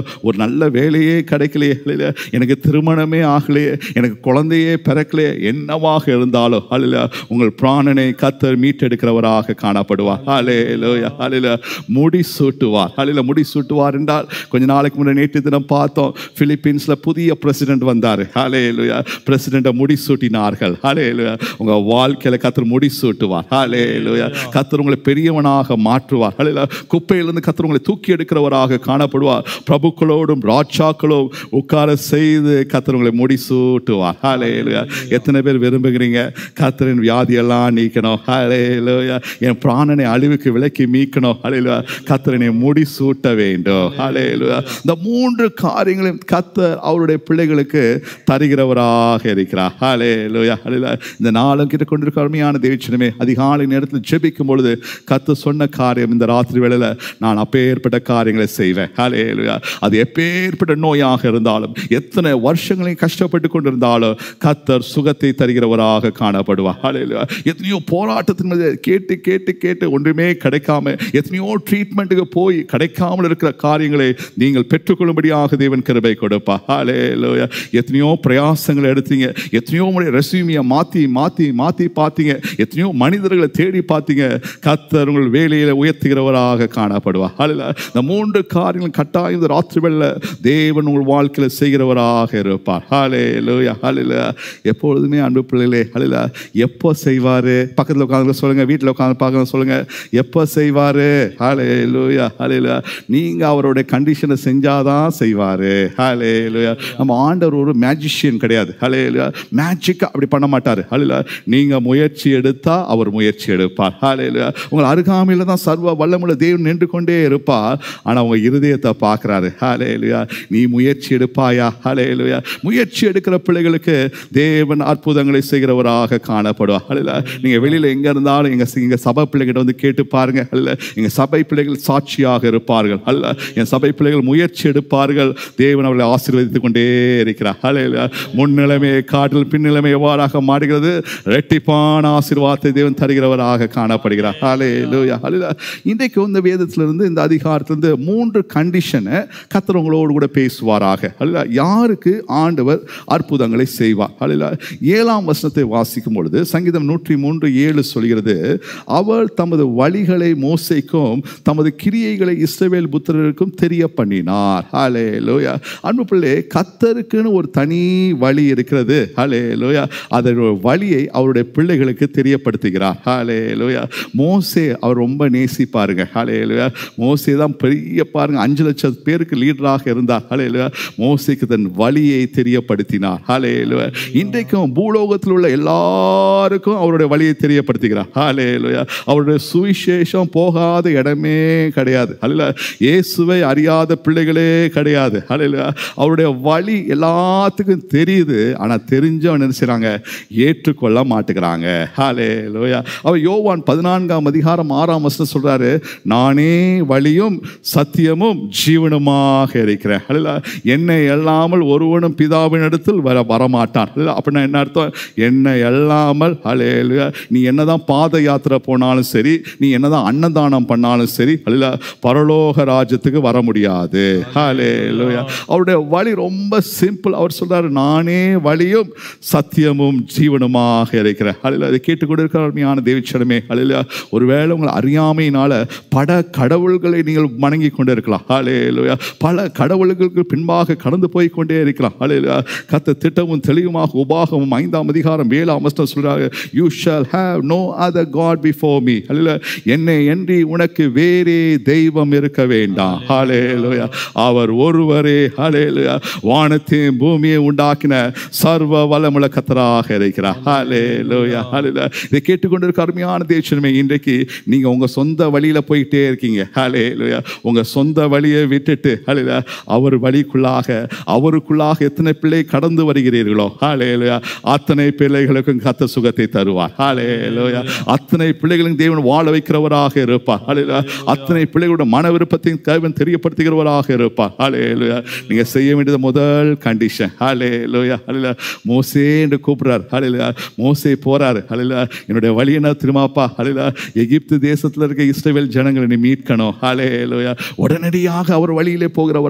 நல்ல வேலையே கிடைக்கலையே ஹalleluya. எனக்கு திருமணமே ஆகலையே எனக்கு குழந்தையே பிறக்கலையே என்னவாக இருந்தாலும் ஹalleluya. உங்கள் பிராணனை கத்தர் மீட்டெடுக்கிறவராக காணப்படுவார் ஹalleluya ஹalleluya. முடி சூட்டுவார் ஹalleluya. முடி சூட்டுவார் என்றால் கொஞ்ச நாளைக்கு முன்னாடி நேற்று தினம் பார்த்தோம் பிலிப்பீன்ஸ்ல புதிய பிரசிடென்ட் வந்தார் ஹalleluya. பிரசிடென்ட்டை முடி சூட்டினார்கள் ஹalleluya. உங்க வாழ்க்கையில கத்தர் முடி சூட்டுவார் ஹalleluya. கத்தர் உங்களை பெரியவனாக மாற்றுவார் ஹalleluya. குப்பையிலிருந்து கத்தர் உங்களை தூக்கி எடுக்கிறவராக காணப்படுவார் பிரபுக்களோடும் ராஜாக்களோடும் உட்கார செய்து கத்தர் உங்களை முடி சூட்டுவார் ஹalleluya. எத்தனை பேர் விரும்புகிறீங்க கத்தரின் வியாதியெல்லாம் நீக்கணும் ஹalleluya. என் பிராணனை அழிவுக்கு விலக்கி மீட்கணும் ஹalleluya. கத்தரனை முடி சூட்ட வேண்டும் ஹalleluya. இந்த மூன்று காரியங்களையும் கத்தர் அவருடைய பிள்ளைகளுக்கு தருகிறவராக இருக்கிறார் ஹalleluya ஹalleluya. இந்த நாளும் கிட்ட கொண்டிருக்க அருமையான தேவச்சனமே அதிகாலை நேரத்தில் ஜெபிக்கும் பொழுது கத்து சொன்ன காரியம் இந்த ராத்திரி வேளையில நான் அப்பேற்பட்ட காரியங்களை செய்வேன் ஹalleluya. அது எப்பேற்பட்ட நோயாக இருந்தாலும் எத்தனை வருஷங்களை கஷ்டப்பட்டு கொண்டிருந்தாலும் கத்தர் சுகத்தை தருகிறவராக காணப்படுவார் ஹalleluya. எத்தனையோ போராட்டத்தின் மீது கேட்டு கேட்டு கேட்டு ஒன்றுமே கிடைக்காம எத்தனையோ ட்ரீட்மெண்ட்டுக்கு போய் கிடைக்காமல் இருக்கிற காரியங்களை நீங்கள் பெற்றுக்கொள்ளும்படியாக தேவன் கிருபை கொடுப்பா ஹalleluya. எத்தனையோ பிரயாசங்களை எடுத்தீங்க எத்தனையோ முறை ரெசியூமியை மாற்றி மாற்றி மாற்றி பார்த்தீங்க எத்தனையோ மனிதர்களை தேடி பார்த்தீங்க கத்தர் உங்கள் வேலையில உயர்த்துகிறவராக காணப்படுவார் ஹalleluya. இந்த மூன்று காரியங்களும் கட்டாயம் இந்த ராத்திரி வேளையில தேவன் உங்கள் வாழ்க்கையில் செய்கிறவராக இருப்பார் ஹalleluya ஹalleluya. எப்பொழுதுமே அன்பு பிள்ளைகளே ஹalleluya. எப்போ செய்வாரு பக்கத்தில் உட்காந்து சொல்லுங்க வீட்டில் உட்காந்து பார்க்க சொல்லுங்க எப்போ செய்வாரு ஹalleluya ஹalleluya. நீங்க அவருடைய கண்டிஷனை செஞ்சாதான் செய்வாரு ஹalleluya. நம்ம ஆண்டவர் ஒரு மேஜிஷியன் கிடையாது ஹalleluya. மேஜிக் அப்படி பண்ண மாட்டாரு ஹalleluya. நீங்க முயற்சி எடுத்தா அவர் முயற்சி எடுப்பார் ஹalleluya. உங்கள் அருகாமையில தான் சர்வ வல்லமுள்ள தேவன் நின்று கொண்டே இருப்பார் ஆனா உங்க இருதயத்தை பார்க்கறாரு ஹalleluya. நீ முயற்சி எடுப்பாயா ஹalleluya. முயற்சி எடுக்கிற பிள்ளைகளுக்கு தேவன் அற்புதங்களை செய்கிறவராக காணப்படுவார் ஹalleluya. நீங்க வெளியில எங்க இருந்தாலும் எங்க எங்க சபை பிள்ளைகிட்ட வந்து கேட்டு பாருங்க அல்ல எங்க சபை பிள்ளைகள் சாட்சியாக இருப்பார்கள் அல்ல என் சபை பிள்ளைகள் முயற்சி எடுப்பார்கள் தேவன் அவர்களை ஆசீர்வதித்துக் கொண்டே இருக்கிறார் ஹalleluya. முன்னிலைமை காட்டில் பின்னிலைமை எவ்வாறாக மாறுகிறது ரெட்டிப்பான ஆசீர்வாதத்தை தேவன் தருகிறவராக காணப்படுகிறார் ஹalleluya ஹalleluya. இன்றைக்கு இந்த வேதத்திலிருந்து இந்த அதிகாரத்திலிருந்து மூன்று கண்டிஷனை கத்தர் உங்களோடு கூட பேசுவாராக அல்ல யாருக்கு ஆண்டவர் அற்புதங்களை செய்வார் அல்ல ஏழாம் வசனத்தை வாசிக்கும் பொழுது சங்கீதம் நூற்றி மூன்று ஏழு சொல்கிறது அவர் தமது வழிகளை மோசைக்கும் தமது கிரியைகளை இஸ்ரவேல் புத்திரருக்கும் தெரிய பண்ணினார் ஹலே லோயா அன்பு பிள்ளை கத்தருக்குன்னு ஒரு தனி வழி இருக்கிறது ஹலே லோயா அதனுடைய வழியை அவருடைய பிள்ளைகளுக்கு தெரியப்படுத்துகிறார் ஹலே லோயா மோசே அவர் ரொம்ப நேசிப்பாருங்க ஹலே லோயா மோசே தான் பெரிய பாருங்க அஞ்சு லட்சம் பேருக்கு லீடராக இருந்தார் ஹலே லோயா மோசேக்கு தன் வழியை தெரியப்படுத்தினார் ஹலே லோயா இன்றைக்கும் பூலோகத்தில் உள்ள எல்லாருக்கும் அவருடைய வழியை தெரியப்படுத்துகிறார் ஹலே லோயா அவருடைய சுவிசேஷம் போகாத இடமே கிடையாது அல்ல இயேசுவை அறியாத பிள்ளைகளே கிடையாது அல்ல அவருடைய வழி எல்லாத்துக்கும் தெரியுது ஆனால் தெரிஞ்சவன் என்ன செய்றாங்க ஏற்றுக்கொள்ள மாட்டுக்கிறாங்க ஹாலே லோயா அவர் யோவான் பதினான்காம் அதிகாரம் ஆறாம் வசனம் சொல்றாரு நானே வழியும் சத்தியமும் ஜீவனுமாக இருக்கிறேன் அல்ல என்னை அல்லாமல் ஒருவனும் பிதாவின் இடத்தில் வர வரமாட்டான் அல்ல அப்படின்னா என்ன அர்த்தம் என்னை அல்லாமல் ஹலே நீ என்னதான் பாத யாத்திரை போனாலும் சரி நீ என்னதான் அன்னதானம் பண்ணாலும் சரி அல்ல பரலோக ராஜ்யத்துக்கு வர முடியாது ஹலே அவருடைய வழி ரொம்ப சிம்பிள் அவர் சொல்றாரு நானே வழியும் சத்தியமும் ஜீவனுமாக இருக்கிறேன் அல்ல அதை கேட்டுக்கொண்டு இருக்கிற அருமையான தேவிச்சனமே அல்ல ஒருவேளை உங்களை அறியாமையினால பட கடவுள்களை நீங்கள் வணங்கி கொண்டே இருக்கலாம் ஹலே பல கடவுள்களுக்கு பின்பாக கடந்து போய் கொண்டே இருக்கலாம் ஹலே கத்த திட்டமும் தெளிவுமாக உபாகமும் ஐந்தாம் அதிகாரம் ஏழாம் வசனம் சொல்றாங்க you shall have no other God before me அல்ல என்னை என்று உனக்கு வேறே தெய்வம் இருக்க வேண்டாம் ஹலே அவர் ஒருவரே ஹலே வானத்தையும் பூமியை உண்டாக்கின சர்வ வளமுள்ள கத்தராக இருக்கிறார் ஹலே லோயா ஹலே இதை கேட்டுக்கொண்டிருக்க அருமையான தேசமே இன்றைக்கு நீங்க உங்க சொந்த வழியில போயிட்டே இருக்கீங்க ஹலே லோயா உங்க சொந்த வழியை விட்டுட்டு ஹலே அவர் வழிக்குள்ளாக அவருக்குள்ளாக எத்தனை பிள்ளை கடந்து வருகிறீர்களோ ஹலே லோயா அத்தனை பிள்ளைகளுக்கும் கத்த சுகத்தை தருவார் ஹலே லோயா அத்தனை பிள்ளைகளும் தேவன் வாழ வைக்கிறவராக இருப்பார் ஹalleluya அத்தனை பிள்ளைகளோட மன விருப்பத்தையும் தேவன் தெரியப்படுத்துகிறவராக இருப்பார் ஹalleluya நீங்க செய்ய வேண்டியது முதல் கண்டிஷன் ஹalleluya ஹalleluya மோசே என்று கூப்பிடுறார் ஹalleluya மோசே போறாரு ஹalleluya என்னுடைய வழி என்ன திருமாப்பா ஹalleluya எகிப்து தேசத்துல இருக்க இஸ்ரவேல் ஜனங்களை நீ மீட்கணும் ஹalleluya உடனடியாக அவர் வழியிலே போகிறவராக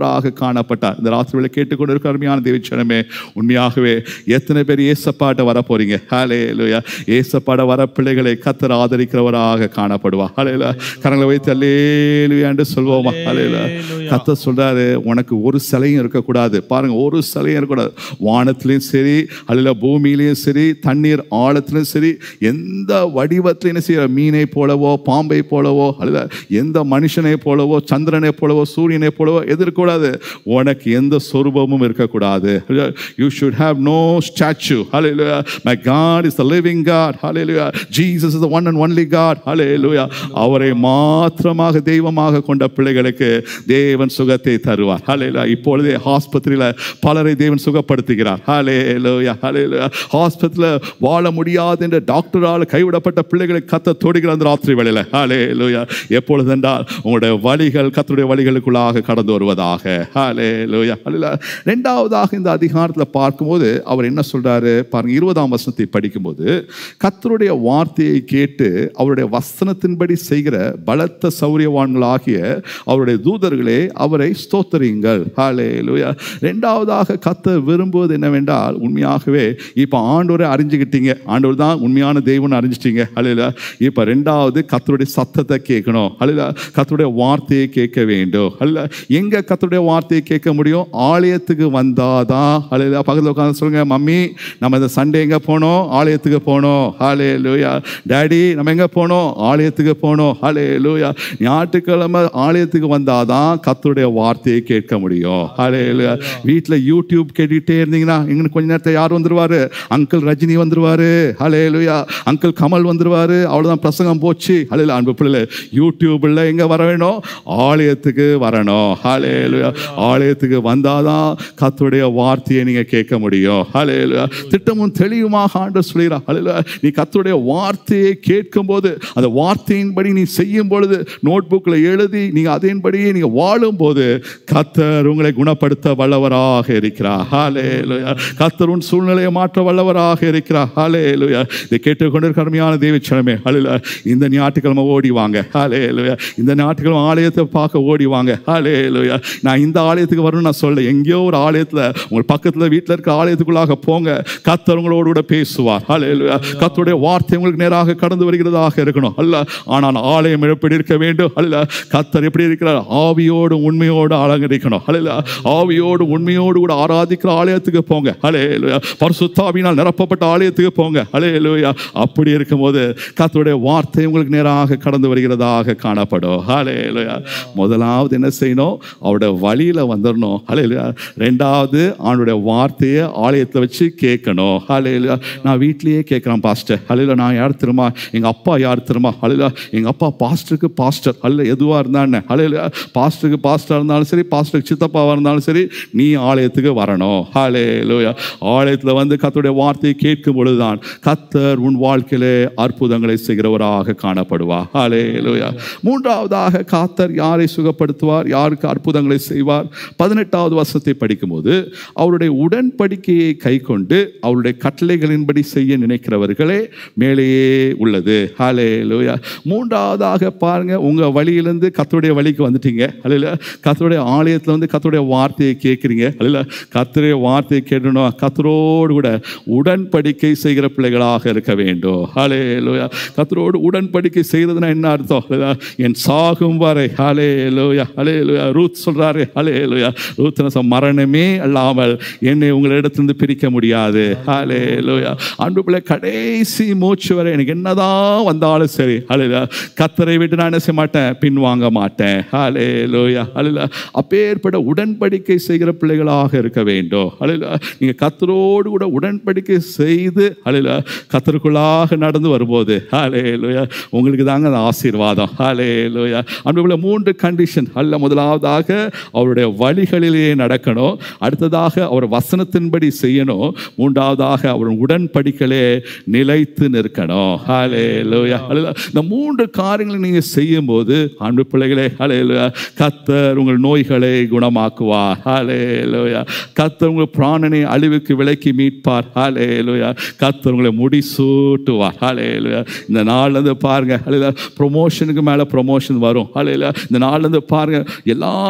தருகிறவராக காணப்பட்டார் இந்த ராத்திரிகளை கேட்டுக்கொண்டு இருக்க அருமையான தேவச்சனமே உண்மையாகவே எத்தனை பேர் ஏசப்பாட்ட வர போறீங்க ஹாலே லூயா ஏசப்பாட வர பிள்ளைகளை கத்தர் ஆதரிக்கிறவராக காணப்படுவா ஹாலேல கரங்களை வைத்து அல்லேலுயாண்டு சொல்வோமா ஹாலேல கத்தர் சொல்றாரு உனக்கு ஒரு சிலையும் இருக்கக்கூடாது பாருங்க ஒரு சிலையும் இருக்கக்கூடாது வானத்திலையும் சரி அல்ல பூமியிலையும் சரி தண்ணீர் ஆழத்திலும் சரி எந்த வடிவத்திலையும் செய்ய மீனை போலவோ பாம்பை போலவோ அல்ல எந்த மனுஷனை போலவோ சந்திரனை போலவோ சூரியனை போலவோ எதிர்க்கூடாது உனக்கு எந்த சொரூபமும் இருக்கக்கூடாது you should have no statue ஹalleluya my god is the living god hallelujah jesus is the one and only god hallelujah அவரை மாத்திரமாக தெய்வமாக கொண்ட பிள்ளைகளுக்கு தேவன் சுகத்தை தருவார் ஹalleluya இப்பொழுதே ஆஸ்பத்திரியில பலரை தேவன் சுகப்படுத்துகிறார் ஹalleluya hallelujah ஹாஸ்பிட்டலில் வாழ முடியாது என்ற டாக்டரால் கைவிடப்பட்ட பிள்ளைகளை கத்த தொடுகிற அந்த ராத்திரி வேளையில ஹalleluya எப்பொழுது என்றால் உங்களுடைய வழிகள் கத்தருடைய வழிகளுக்குள்ளாக கடந்து வருவதாக ஹalleluya hallelujah ரெண்டாவதாக இந்த அதிகாரத்தில் பார்க்கும்போது அவர் என்ன சொல்றாரு பாருங்க இருபதாம் வசனத்தை படிக்கும்போது கத்தருடைய வார்த்தையை கேட்டு அவருடைய வசனத்தின்படி செய்கிற பலத்த சௌரியவான்களாகிய அவருடைய தூதர்களே அவரை ஸ்தோத்தரியுங்கள் ஹalleluya ரெண்டாவதாக கத்த விரும்புவது என்னவென்றால் உண்மையாகவே இப்போ ஆண்டவரை அறிஞ்சுக்கிட்டீங்க ஆண்டவர் தான் உண்மையான தெய்வம்னு அறிஞ்சிட்டீங்க அல்ல இப்போ ரெண்டாவது கத்தருடைய சத்தத்தை கேட்கணும் அல்ல கத்தருடைய வார்த்தையை கேட்க வேண்டும் அல்ல எங்க கத்தருடைய வார்த்தையை கேட்க முடியும் ஆலயத்துக்கு வந்தாதான் அல்ல பக்கத்தில் உட்காந்து சொல்லுங்க மம்மி நம்ம இந்த சண்டே எங்க போனோம் ஆலயத்துக்கு போனோம் ஹாலே லூயா டேடி நம்ம எங்க போனோம் ஆலயத்துக்கு போனோம் ஹாலே லூயா ஞாயிற்றுக்கிழமை ஆலயத்துக்கு வந்தாதான் கத்தருடைய வார்த்தையை கேட்க முடியும் ஹாலே லூயா வீட்டில் யூடியூப் கேட்டுக்கிட்டே இருந்தீங்கன்னா எங்களுக்கு கொஞ்ச நேரத்தை யார் வந்துருவாரு அங்கிள் ரஜினி வந்துருவாரு ஹலே லூயா அங்கிள் கமல் வந்துருவாரு அவ்வளோதான் பிரசங்கம் போச்சு ஹலே அன்பு பிள்ளை யூடியூப்ல எங்க வர வேணும் ஆலயத்துக்கு வரணும் ஹலே லூயா ஆலயத்துக்கு வந்தாதான் கத்துடைய வார்த்தையை நீங்க கேட்க முடியும் ஹலே லூயா திட்டமும் தெளிவுமாக ஆண்டு சொல்கிறார் ஹலே நீ கத்துடைய வார்த்தையை கேட்கும் போது அந்த வார்த்தையின்படி நீ செய்யும் பொழுது நோட் புக்கில் எழுதி நீங்க அதன்படியே நீங்க வாழும் போது கத்தர் உங்களை குணப்படுத்த வல்லவராக இருக்கிறார் ஹாலே கத்தர் உன் சூழ்நிலையை மாற்ற வல்லவராக இருக்கிறார் ஹாலே லுயா இதை கேட்டுக்கொண்டிருக்க அருமையான தேவச்சனமே ஹalleluya இந்த ஞாயிற்றுக்கிழமை ஓடி வாங்க ஹாலே லுயா இந்த ஞாயிற்றுக்கிழமை ஆலயத்தை பார்க்க ஓடி வாங்க ஹாலே லுயா நான் இந்த ஆலயத்துக்கு வரணும்னு நான் சொல்ல எங்கேயோ ஒரு ஆலயத்தில் உங்கள் பக்கத்தில் வீட்டில் இருக்க ஆலயத்துக்குள்ளாக போங்க கத்தர் உங்களோடு கூட பேசுவார் ஹாலே லுயா கத்தருடைய வார்த்தை உங்களுக்கு நேராக கடந்து வருகிறதாக இருக்கணும் அல்ல ஆனால் ஆலயம் எப்படி இருக்க வேண்டும் அல்ல கத்தர் எப்படி இருக்கிறார் ஆவியோடு உண்மையோடு அலங்கரிக்கணும் அல்ல ஆவியோடு உண்மையோடு கூட ஆராதிக்கிற ஆலயத்துக்கு போங்க ஹலே பரிசுத்தாவினால் நிரப்பப்பட்ட ஆலயத்துக்கு போங்க ஹலே அப்படி இருக்கும்போது கத்தருடைய வார்த்தை உங்களுக்கு நேராக கடந்து வருகிறதாக காணப்படும் ஹலே முதலாவது என்ன செய்யணும் அவருடைய வழியில வந்துடணும் ஹலே ரெண்டாவது அவனுடைய வார்த்தையை ஆலயத்தில் வச்சு கேட்கணும் ஹலே நான் வீட்லயே கேட்குறேன் பாஸ்டர் ஹலே நான் யார் தெரியுமா எங்க அப்பா யார் தெரியுமா ஹலே எங்க அப்பா பாஸ்டருக்கு பாஸ்டர் அல்ல எதுவாக இருந்தான்னு ஹலே பாஸ்டருக்கு பாஸ்டர் இருந்தாலும் சரி பாஸ்டருக்கு சித்தப்பாவாக இருந்தாலும் சரி நீ ஆலயத்துக்கு வரணும் ஹாலே லோயா ஆலயத்தில் வந்து கத்தருடைய வார்த்தையை கேட்கும் பொழுதுதான் கத்தர் உன் வாழ்க்கையிலே அற்புதங்களை செய்கிறவராக காணப்படுவார் ஹாலே லோயா மூன்றாவதாக கத்தர் யாரை சுகப்படுத்துவார் யாருக்கு அற்புதங்களை செய்வார் பதினெட்டாவது வருஷத்தை படிக்கும்போது அவருடைய உடன்படிக்கையை கை கொண்டு அவருடைய கட்டளைகளின்படி செய்ய நினைக்கிறவர்களே மேலேயே உள்ளது ஹாலே லோயா மூன்றாவதாக பாருங்க உங்க வழியிலிருந்து கத்தருடைய வழிக்கு வந்துட்டீங்க அல்ல கத்தருடைய ஆலயத்தில் வந்து கத்தருடைய வார்த்தையை கேட்குறீங்க அல்ல கத்தருடைய வார்த்தையை கேட்டணும் கத்தரோடு கூட உடன்படிக்கை செய்கிற பிள்ளைகளாக இருக்க வேண்டும் ஹலே லோயா கத்தரோடு உடன்படிக்கை செய்கிறதுனா என்ன அர்த்தம் அல்ல? என் சாகும் வரை ஹலே லோயா ஹலே லோயா ரூத் சொல்றாரு ஹலே லோயா ரூத் என்ன சொல்ல, மரணமே அல்லாமல் என்னை உங்களிடத்திலிருந்து பிரிக்க முடியாது ஹலே லோயா அன்பு பிள்ளை கடைசி மூச்சு வரை எனக்கு என்னதான் வந்தாலும் சரி ஹலே கத்தரை விட்டு நான் என்ன செய்ய மாட்டேன் பின்வாங்க மாட்டேன் ஹலே லோயா ஹலே அப்பேற்பட்ட உடன்படிக்கை செய்கிற பிள்ளைகளாக இருக்க வேண்டும் ஹலே நீங்க கத்தரோடு கூட உடன்படிக்கை செய்து ஹலே கத்தருக்குள்ளாக நடந்து வரும்போது ஹலே லோயா உங்களுக்கு தாங்க அந்த ஆசீர்வாதம் ஹலே லோயா அன்புள்ள மூன்று கண்டிஷன் அல்ல முதலாவதாக அவருடைய வழிகளிலேயே நடக்கணும் அடுத்ததாக அவர் வசனத்தின்படி செய்யணும் மூன்றாவதாக அவர் உடன்படிக்கையிலே நிலைத்து நிற்கணும் ஹலே லோயா ஹலே இந்த மூன்று காரியங்களை நீங்க செய்யும் போது அன்பு பிள்ளைகளே ஹலே லோயா கத்தர் உங்கள் நோய்களை குணமாக்குவார் ஹலே லோயா கத்தர் உங்கள் பிராணனை அழிவுக்கு விலக்கி மீட்பார் ஹலே லோயா கத்தர் உங்களை முடிசூட்டுவார் ஹலே லோயா இந்த நாள்ல இருந்து பாருங்க ஹலே ப்ரொமோஷனுக்கு மேல ப்ரொமோஷன் வரும் ஹலே இந்த நாள்ல இருந்து பாருங்க எல்லாருக்கும் இன்க்ரீஸ்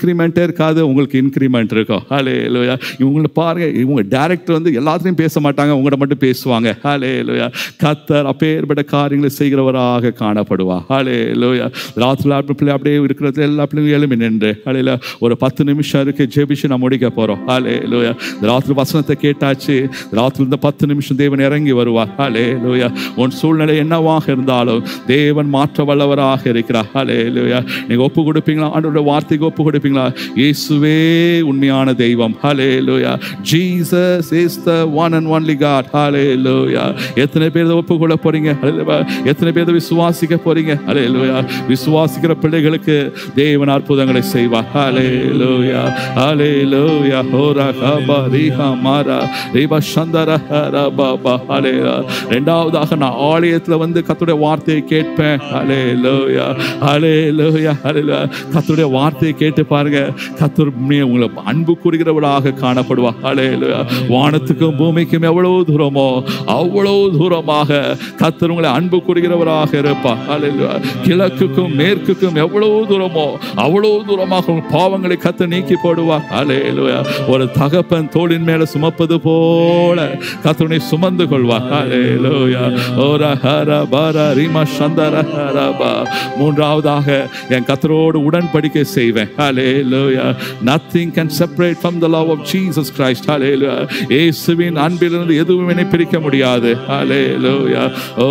டிக்ரிமெண்ட்டே இருக்காது உங்களுக்கு இன்க்ரிமெண்ட் இருக்கும் ஹலே லோயா இவங்களை பாருங்க இவங்க டேரக்டர் வந்து எல்லாத்துலையும் பேச மாட்டாங்க உங்கள்கிட்ட மட்டும் பேசுவாங்க ஹலே லோயா கத்தர் அப்பேற்பட்ட காரியங்களை செய்கிறவராக காணப்படுவா ஹலே லோயா ராத்திரி பிள்ளை அப்படியே இருக்கிறது எல்லா பிள்ளைங்களும் எழுமி நின்று ஹலையில ஒரு பத்து நிமிஷம் இருக்கு ஜெபிச்சு நான் முடிக்க போறோம் ஹலே லோயா ராத்திரி வசனத்தை கேட்டாச்சு ராத்திரி இந்த பத்து நிமிஷம் தேவன் இறங்கி வருவார் ஹலே லோயா உன் சூழ்நிலை என்னவாக இருந்தாலும் தேவன் மாற்ற வல்லவராக இருக்கிறார் ஹலே லோயா நீங்க ஒப்பு கொடுப்பீங்களா ஆண்டோட வார்த்தைக்கு ஒப்பு கொடுப்பீங்களா இயேசுவே உண்மையான தெய்வம் hallelujah Jesus is the one and only God hallelujah எத்தனை பேர் இதை ஒப்பு கொள்ள போறீங்க ஹalleluya. எத்தனை பேர் இதை விசுவாசிக்க போறீங்க ஹலே லோயா விசுவாசிக்கிற பிள்ளைகளுக்கு தேவன் அற்புதங்களை செய்வார் ஹலே லோயா ஹலே லோயா ஹோரா ஹபா ரீஹா மாரா ரீபா சந்தர பாபா ஹலே ரெண்டாவதாக நான் ஆலயத்தில் வந்து கத்துடைய வார்த்தையை கேட்பேன் ஹலே லோயா ஹலே லோயா ஹலே கத்துடைய வார்த்தையை கேட்டு பாருங்க கத்தர் உங்களை அன்பு கூறுகிறவளாக காணப்படுவா ஹலே லோயா வானத்துக்கும் பூமிக்கும் எவ்வளவு தூரமோ அவ்வளவு தூரமாக கத்தர் உங்களை அன்பு கூறுகிறவராக இருப்பா ஹலே கிழக்குக்கும் மேற்குக்கும் எவ்வளவு தூரமோ அவ்வளவு தூரமாக உங்கள் பாவங்களை கத்த நீக்கி போடுவா ஹலே ஒரு தகப்பன் தோளின் மேல சுமப்பது போல கத்தனை சுமந்து கொள்வா ஹலே லோயா ஓரா ஹர பார ரீமா சந்தர ஹரபா மூன்றாவதாக என் கத்தரோடு உடன்படிக்கை செய்வேன் hallelujah nothing can separate from the love of Jesus Christ hallelujah இயேசுவின் அன்பிலிருந்து எதுவும் என்னை பிரிக்க முடியாது ஹலே லோயா ஓ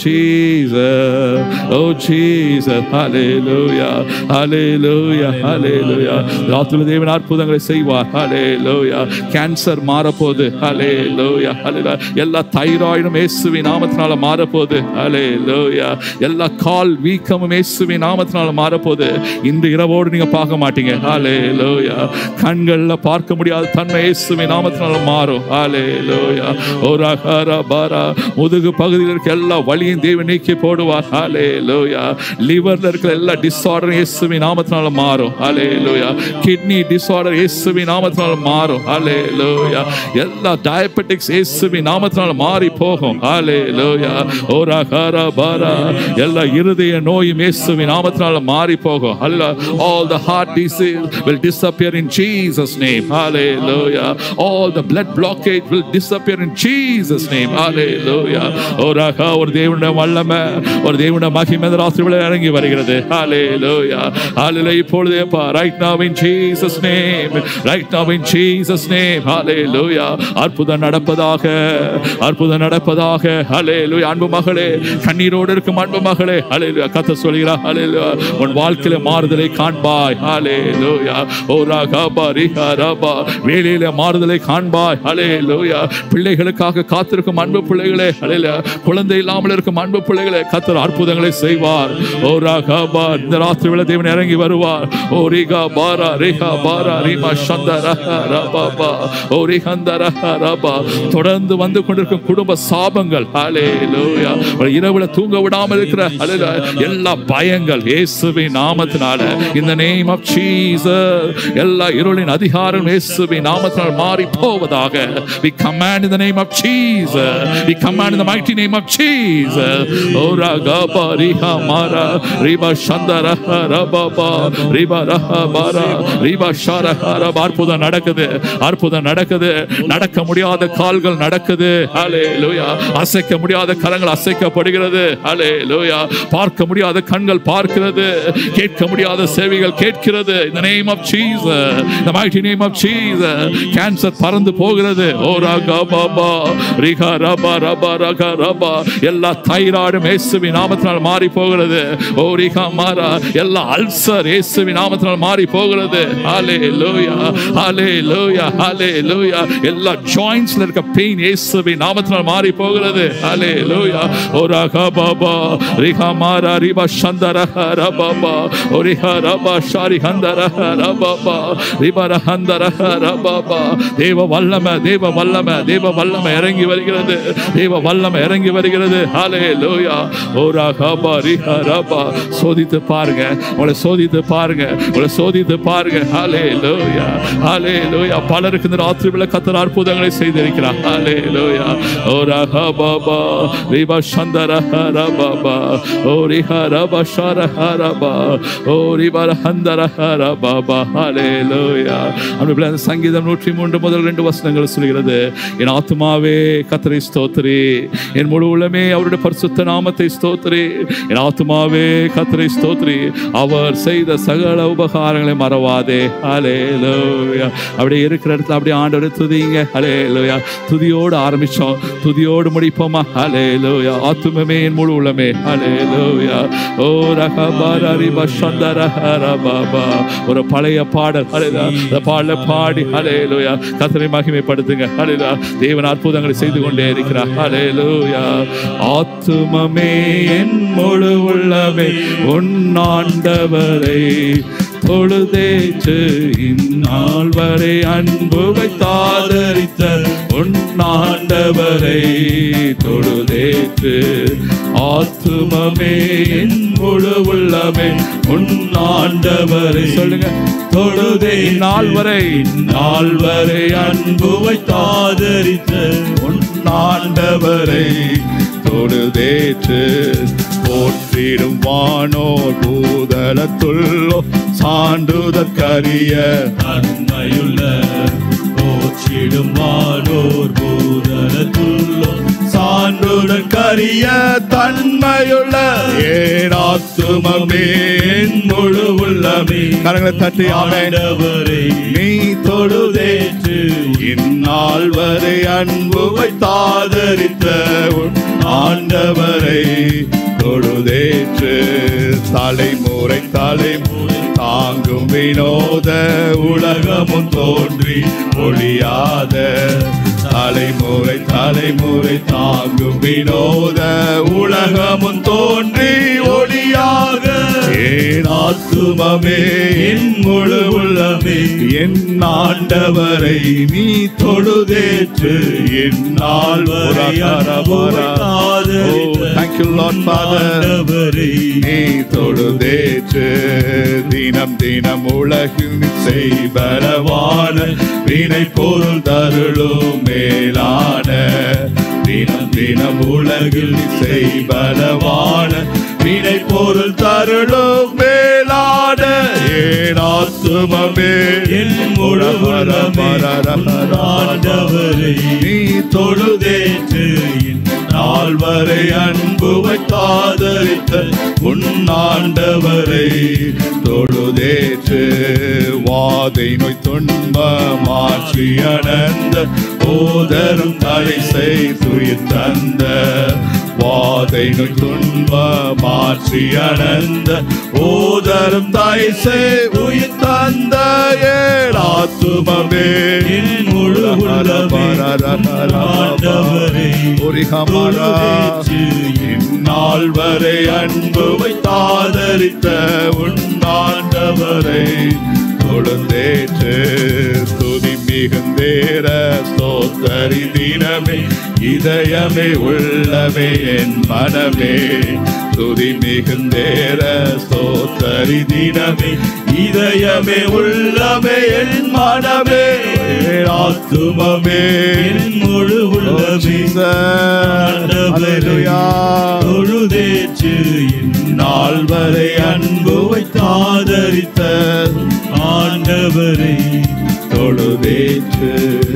ஜீசஸ் ஓ ஜீசஸ் ஹலே லோயா ஹலே லோயா ஹலே லோயா ராத்திரி தேவன் அற்புதங்களை செய்வார் ஹலே லோயா கேன்சர் மாறப்போகுது ஹலே லோயா ஹலே எல்லா தைராய்டும் இயேசுவின் நாமத்தினால மாறப்போகுது ஹலே லோயா எல்லா கால் வீக்கமும் இயேசுவின் நாமத்தினால மாறப்போகுது இந்த இரவோடு நீங்க பார்க்க மாட்டீங்க ஹலே லோயா கண்கள்ல பார்க்க முடியாத தன்மை இயேசுவின் நாமத்தினால மாறும் ஹலே லோயா ஒரு அகாரா பாரா முதுகு பகுதியில் இருக்க எல்லா வலியும் தேவன் நீக்கி போடுவார் ஹலே லோயா லிவர்ல இருக்கிற எல்லா டிஸார்டர் இயேசுவின் நாமத்தினால மாறும் ஹலே லோயா கிட்னி டிஸார்டர் இயேசுவின் நாமத்தினால மாறும் ஹலே லோயா எல்லா டயபெட்டிக்ஸ் இயேசுவின் நாமத்தினால மாறி போகும் ஹலே லோயா ஓரா காரா பாரா எல்லா இருதய நோயும் இயேசுவின் நாமத்தினால மாறி போகும் அல்ல all the heart disease will disappear in Jesus name hallelujah all the blood blockage will disappear in Jesus name hallelujah ஓரா கா ஒரு தேவனுடைய வல்லமை ஒரு தேவனுடைய மகிமை இந்த ராத்திரி வேளை இறங்கி வருகிறது hallelujah hallelujah இப்பொழுதே பா right now in Jesus name right now in Jesus name hallelujah அற்புதம் நடப்பதாக அற்புதம் நடப்பதாக ஹalleluya அன்பு மகளே கண்ணீரோடு இருக்கும் அன்பு மகளே ஹalleluya கத்த சொல்கிறார் ஹalleluya உன் வாழ்க்கையில மாறுதலை காண்பாய் ஹalleluya ஓ ராகபா ரிஹா ரபா வேலையில மாறுதலை காண்பாய் ஹalleluya பிள்ளைகளுக்காக காத்திருக்கும் அன்பு பிள்ளைகளே ஹalleluya குழந்தை இல்லாமல் இருக்கும் அன்பு பிள்ளைகளே கத்தர் அற்புதங்களை செய்வார் ஓ ராகபா இந்த ராத்திரி வேளை தேவன் இறங்கி வருவார் ஓ ரிகா பாரா ரிகா பாரா ரிமா சந்தர ரபா ஓ ரிகந்தர ரபா தொடர்ந்து வந்து கொண்டிருக்கும் குடும்ப சாபங்கள் ஹalleluya இரவுல தூங்க விடாமல் இருக்கிற ஹalleluya எல்லா பயங்கள் இயேசுவின் நாமத்தினால இந்த நேம் ஆஃப் ஜீசஸ் எல்லா இருளின் அதிகாரம் இயேசுவின் நாமத்தினால் மாறி போவதாக we command in the name of Jesus we command in the mighty name of Jesus ora gaba riha mara riba shandara rababa riba raha bara riba shara raba அற்புதம் நடக்குது அற்புதம் நடக்குது நடக்க முடியாத கால்கள் நடக்குது ஹalleluya அசைக்க முடியாத கரங்கள் அசைக்கப்படுகிறது ஹalleluya பார்க்க முடியாத கண்கள் பார்க்கிறது கேட்க முடியாத செவிகள் கேட்கிறது இந்த name of Jesus the mighty name of Jesus cancer பறந்து போகிறது ஓ ராகா பாபா ரிகா ரபா ரபா ரகா ரபா எல்லா தைராய்டும் இயேசுவின் நாமத்தினால் மாறி போகிறது ஓ ரிகா மாரா எல்லா அல்சர் இயேசுவின் நாமத்தினால் மாறி போகிறது ஹalleluya ஹalleluya ஹalleluya எல்லா ஜாயின்ஸ்ல இருக்க பெயின் இயேசுவின் நாமத்தினால் மாறி போகிறது ஹalleluya ஓ ராகா பாபா ரிகா மாரா ரிபா சந்தர ரபாபா ஓ ரிஹா ரபா ஷாரி ஹந்தர ரபாபா ரிபா ரஹந்தர ரபாபா தேவ வல்லம தேவ வல்லம தேவ வல்லம இறங்கி வருகிறது தேவ வல்லம இறங்கி வருகிறது ஹalleluya ஓ ராகபா ரிஹா ரபா சோதித்து பாருங்க உங்களை சோதித்து பாருங்க உங்களை சோதித்து பாருங்க ஹalleluya ஹalleluya பலருக்கு இந்த ராத்திரி வேளை கத்தர் அற்புதங்களை செய்திருக்கிறார் ஹalleluya ஓ ராகபா ரிபா சந்தர ரபாபா ஓ ரிஹா ரபா ஷர ரபா ஓ ரிபா ஹந்தர பாபா ஹalleluya அப்படி அந்த சங்கீதம் நூற்றி மூன்று முதல் ரெண்டு வசனங்கள் சொல்கிறது என் ஆத்துமாவே கத்தரை ஸ்தோத்திரி என் முழு உள்ளமே அவருடைய பரிசுத்த நாமத்தை ஸ்தோத்திரி என் ஆத்துமாவே கத்தரை ஸ்தோத்திரி அவர் செய்த சகல உபகாரங்களை மறவாதே ஹalleluya அப்படியே இருக்கிற இடத்துல அப்படியே ஆண்டவரை துதிங்க ஹalleluya துதியோடு ஆரம்பிச்சோம் துதியோடு முடிப்போமா ஹalleluya ஆத்துமமே என் முழு உள்ளமே ஹalleluya ஓ ரகபாரி பஷந்தர பாபா ஒரு பழைய பாடல் ஹalleluya அந்த பாடல பாடி ஹalleluya கர்த்தரை மகிமைப்படுத்துங்க ஹalleluya தேவன் அற்புதங்களை செய்து கொண்டே இருக்கிறார் ஹalleluya ஆத்துமமே என் முழு உள்ளமே உன்னாண்டவரை தொழுதேற்று இந்நாள் வரை அன்பு வைத்தாதரித்த உன்னாண்டவரை தொழுதேற்று ஆத்துமமே என் முழு உள்ளமே உன்னாண்டவரை சொல்லுங்க தொழுதே நாள் வரை நாள் வரை அன்பு வைத்தாதரித்த உன்னாண்டவரை தொழுதேற்று போற்றிடும் வானோர் பூதலத்துள்ளோ சான்றுதற்கரிய நன்மையுள்ள போற்றிடும் வானோர் பூதலத்துள்ளோ சான்றுதற்கரிய தன்மையுள்ள ஏராத்துமமே என் முழு உள்ளமே கரங்களை தட்டி ஆமென் ஆண்டவரை நீ தொழுதேற்று இந்நாள் வரை அன்பு வைத்தாதரித்த உன் ஆண்டவரை தொழுதேற்று தலைமுறை தலைமுறை தாங்கும் வினோத உலகமும் தோன்றி ஒளியாத தலைமுறை தலைமுறை தாங்கும் வினோத உலகமும் தோன்றி ஒளியாக ஏன் ஆத்துமமே என் முழு உள்ளமே என் ஆண்டவரை நீ தொழுதேற்று என் நாள் தேங்க்யூ லார்ட் ஃபாதர் ஆண்டவரை நீ தொழுதேற்று தினம் தினம் உலகில் செய்பலவான வினை பொருள் தருளும் மேலான தினம் தினம் உலகில் செய்பலவான வினை பொருள் தருளும் மேலான ஏனாத்துமமே என் முழு உள்ளமே ஆண்டவரை நீ தொழுதேற்று நாள் வரை அன்பு வைத்தாதரித்த உன்னாண்டவரை தொழுதேற்று வாதை நோய் துன்ப மாற்றி அனந்த ஓதரும் தலை செய்துயிர் தந்த வாதை நோய் துன்ப மாற்றி அனந்த ஓதரும் தாய் உயிர் தந்த ஏழாத்துமமே என் முழு உள்ளமே ஆண்டவரை ஒரிகமரா இந்நாள் வரை அன்பு வைத்தாதரித்த உன்னாண்டவரை தொழுந்தேற்று துதி மிகுந்தேர ஸ்தோத்தரி தினமே இதயமே உள்ளமே என் மனமே துதி மிகுந்தேர ஸ்தோத்தரி தினமே இதயமே உள்ளமே என் மனமே ஆத்துமமே என் முழு உள்ளமே Hallelujah. தொழுதேற்று நாள் வரை அன்பு வைத்தாதரித்த ஆண்டவரை தொழுதேற்று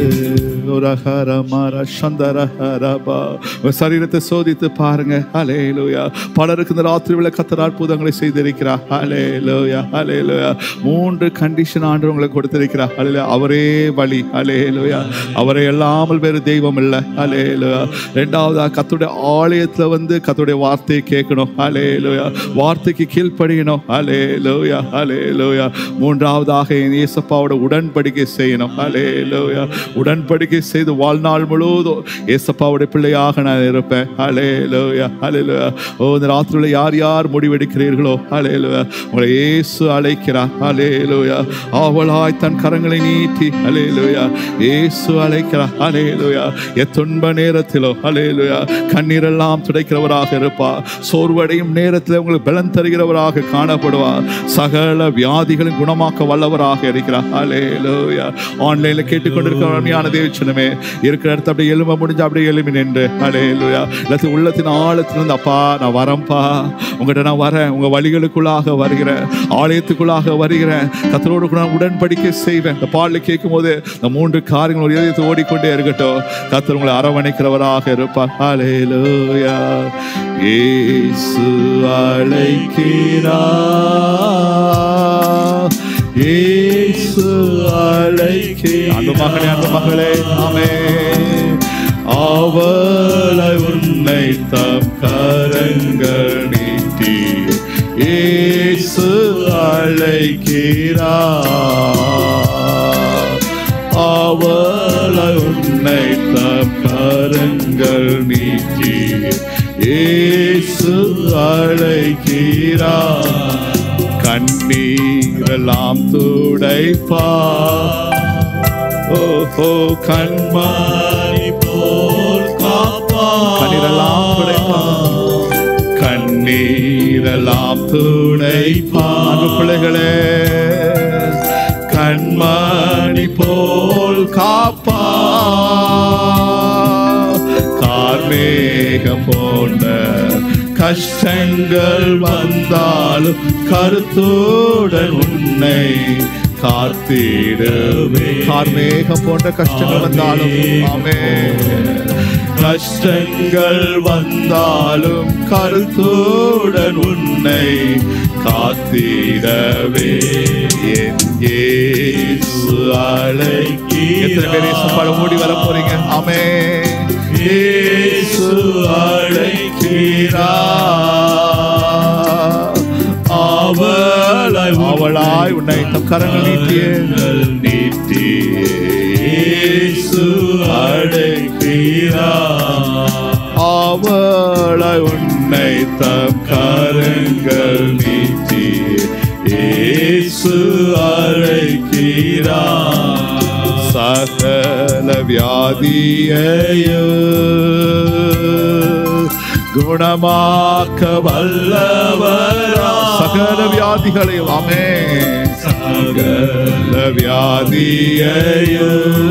உரஹரமர சந்தரஹரபா. உங்க சரீரத்தை சோதித்து பாருங்க ஹலேலூயா பலருக்கு இந்த ராத்திரி விட கத்தர் அற்புதங்களை செய்திருக்கிறார் ஹலேலூயா ஹலேலூயா மூன்று கண்டிஷன் ஆண்டு உங்களுக்கு கொடுத்திருக்கிறார் ஹலேலூயா அவரே வழி ஹலேலூயா அவரை அல்லாமல் வேறு தெய்வம் இல்லை ஹலேலூயா ரெண்டாவதா கத்துடைய ஆலயத்துல வந்து கத்துடைய வார்த்தையை கேட்கணும் ஹலேலூயா வார்த்தைக்கு கீழ்ப்படியணும் ஹலேலூயா ஹலேலூயா மூன்றாவதாக என் இயேசப்பாவோட உடன்படிக்கை செய்யணும் ஹலேலூயா உடன்படிக்கை செய்து வாழ்நாள் முழுவதும் ஏசப்பாவுடைய பிள்ளையாக நான் இருப்பேன் ஹலேலூயா ஹலேலூயா ஓ இந்த ராத்திரியில் யார் யார் முடிவெடுக்கிறீர்களோ ஹலேலூயா உங்களை இயேசு அழைக்கிறார் ஹலேலூயா ஆவலாய் தன் கரங்களை நீட்டி ஹலேலூயா இயேசு அழைக்கிறார் ஹலேலூயா எத்துன்ப நேரத்திலோ ஹலேலூயா கண்ணீரெல்லாம் துடைக்கிறவராக இருப்பார் சோர்வடையும் நேரத்தில் உங்களுக்கு பலன் தருகிறவராக காணப்படுவார் சகல வியாதிகளும் குணமாக்க வல்லவராக இருக்கிறார் ஹலேலூயா ஆன்லைன்ல கேட்டுக்கொண்டிருக்கிற அருமையான தேவச்சனமே ஜெபிக்கணுமே இருக்கிற இடத்த அப்படியே எலும்ப முடிஞ்சு அப்படியே எலும்பி நின்று அலேலுயா எல்லாத்தையும் உள்ளத்தின் ஆழத்திலிருந்து அப்பா நான் வரேன்ப்பா உங்கள்கிட்ட நான் வரேன் உங்க வழிகளுக்குள்ளாக வருகிறேன் ஆலயத்துக்குள்ளாக வருகிறேன் கத்தரோடு கூட நான் உடன்படிக்கை செய்வேன் இந்த பாடலை கேட்கும் போது இந்த மூன்று காரியங்கள் ஒரு இதயத்தை ஓடிக்கொண்டே இருக்கட்டும் கத்தர் உங்களை அரவணைக்கிறவராக இருப்பார் ஹalleluya இயேசு அழைக்கிறார் இயேசு அழைக்கிறார் அந்த மகனே அந்த மகளே ஆமே அவளை உன்னை தம் கரங்கள் நீட்டி இயேசு அழைக்கிறார் அவளை உன்னை தம் கரங்கள் நீட்டி இயேசு அழைக்கிறார் கண்ணீரெல்லாம் துடைப்பா ஓஹோ கண்மா மாறி போல் காப்பா கண்ணீரெல்லாம் துடைப்பா கண்ணீரெல்லாம் துடைப்பா அன்பு பிள்ளைகளே கண்மணி போல் காப்பா கார்மேகம் போன்ற கஷ்டங்கள் வந்தாலும் கருத்துடன் உன்னை காத்திடவே கார்மேகம் போன்ற கஷ்டங்கள் வந்தாலும் ஆமே கஷ்டங்கள் வந்தாலும் கருத்துடன் உன்னை காத்திடவே என் இயேசு அழைக்கி எத்தனை பேர் இயேசு பாட ஓடி வர போறீங்க ஆமே இயேசு அழைக்கிறார் அவளை அவளாய் உன்னை தம் கரங்கள் நீட்டிய நீட்டி இயேசு அழைக்கிறார் அவளை உன்னை தம் கரங்கள் நீட்டி இயேசு அழைக்கிறார் சகல வியாதியையோ குணமாக்க வல்லவரா சகல வியாதிகளையும் ஆமே சகல வியாதியையோ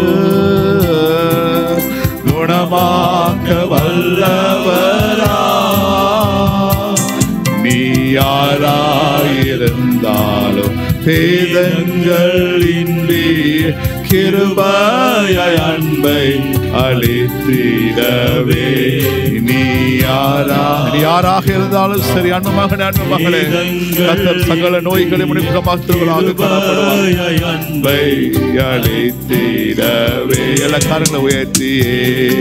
குணமாக்க வல்லவரா நீ யாராயிருந்தாலும் பேதங்கள் இன்றி கிருபைய அன்பை அளித்திடவே நீ யாரா நீ யாராக இருந்தாலும் சரி அன்பு மகனே அன்பு மகளே கத்தர் சகல நோய்களை முனிப்புகளாக காணப்படுவார் அன்பை அழைத்திடவே எல்லா காரங்களை உயர்த்தியே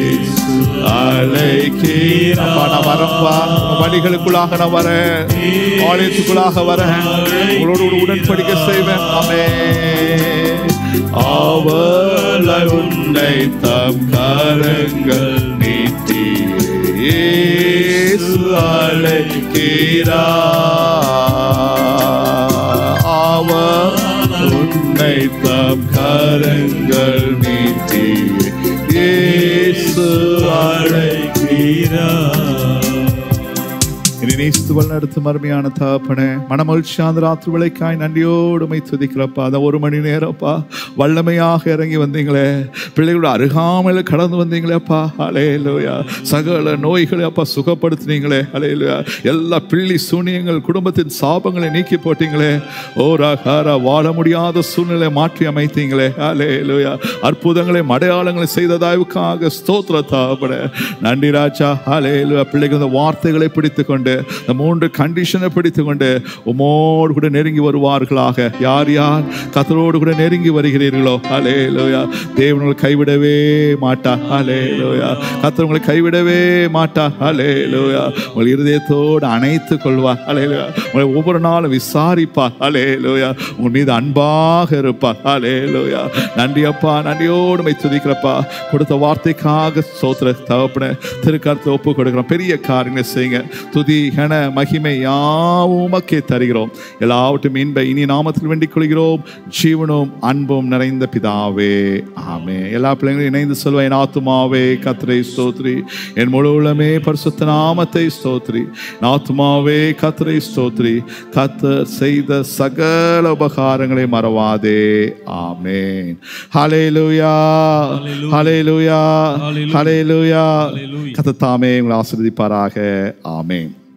அழைக்கிறப்பா நான் வரப்பா உங்க வழிகளுக்குள்ளாக நான் வரேன் ஆலயத்துக்குள்ளாக வரேன் உங்களோட ஒரு உடன்படிக்கை செய்வேன் ஆமே அவளை உன்னை தம் கரங்கள் நீட்டி இயேசு அழைக்கிறார் அவர் உன்னை தம் கரங்கள் நீட்டி இயேசு அழைக்கிறார் இனி நேசித்து வழிநடத்து மருமையான தகப்பனே மனமகிழ்ச்சியான ராத்திரி விளைக்காய் நன்றியோடுமை துதிக்கிறப்பா அந்த ஒரு மணி நேரம்ப்பா வல்லமையாக இறங்கி வந்தீங்களே பிள்ளைகளோட அருகாமையில் கடந்து வந்தீங்களேப்பா அலையலோயா சகல நோய்களை அப்பா சுகப்படுத்தினீங்களே அலையலோயா எல்லா பிள்ளி சூனியங்கள் குடும்பத்தின் சாபங்களை நீக்கி போட்டீங்களே ஓ ராகாரா வாழ முடியாத சூழ்நிலை மாற்றி அமைத்தீங்களே அலையலோயா அற்புதங்களை அடையாளங்களை செய்த தயவுக்காக ஸ்தோத்திர தாபட நன்றி ராஜா அலையலோயா பிள்ளைகள் இந்த வார்த்தைகளை பிடித்து கொண்டு இந்த மூன்று கண்டிஷனை பிடித்து கொண்டு உமோடு கூட நெருங்கி வருவார்களாக யார் யார் கத்தரோடு கூட நெருங்கி வருகிறீர்களோ அலே லோயா தேவன் கைவிடவே மாட்டா அலே லோயா கத்தர் உங்களை கைவிடவே மாட்டா அலே லோயா உங்கள் இருதயத்தோடு அணைத்துக் கொள்வார் அலே லோயா உங்களை ஒவ்வொரு நாளும் விசாரிப்பார் அலே லோயா உங்கள் மீது அன்பாக இருப்பார் அலே லோயா நன்றி அப்பா நன்றியோடு மை துதிக்கிறப்பா கொடுத்த வார்த்தைக்காக சோத்திர தகப்பன திருக்கருத்தை ஒப்பு கொடுக்குறோம் பெரிய காரியங்களை செய்யுங்க துதி கன மகிமை யாவும் உமக்கே தருகிறோம் எல்லாவற்றும் இன்ப இனி நாமத்தில் வேண்டிக் கொள்கிறோம் ஜீவனும் அன்பும் நிறைந்த பிதாவே ஆமே எல்லா பிள்ளைங்களும் இணைந்து சொல்வேன் என் ஆத்துமாவே கத்திரை ஸ்தோத்ரி என் முழு உள்ளமே பரிசுத்த நாமத்தை ஸ்தோத்ரி என் ஆத்துமாவே கத்திரை ஸ்தோத்ரி கத்தர் செய்த சகல உபகாரங்களை மறவாதே ஆமேன் ஹalleluya ஹalleluya ஹalleluya Hallelujah. கத்தர் தாமே உங்களை ஆசீர்வதிப்பாராக ஆமேன்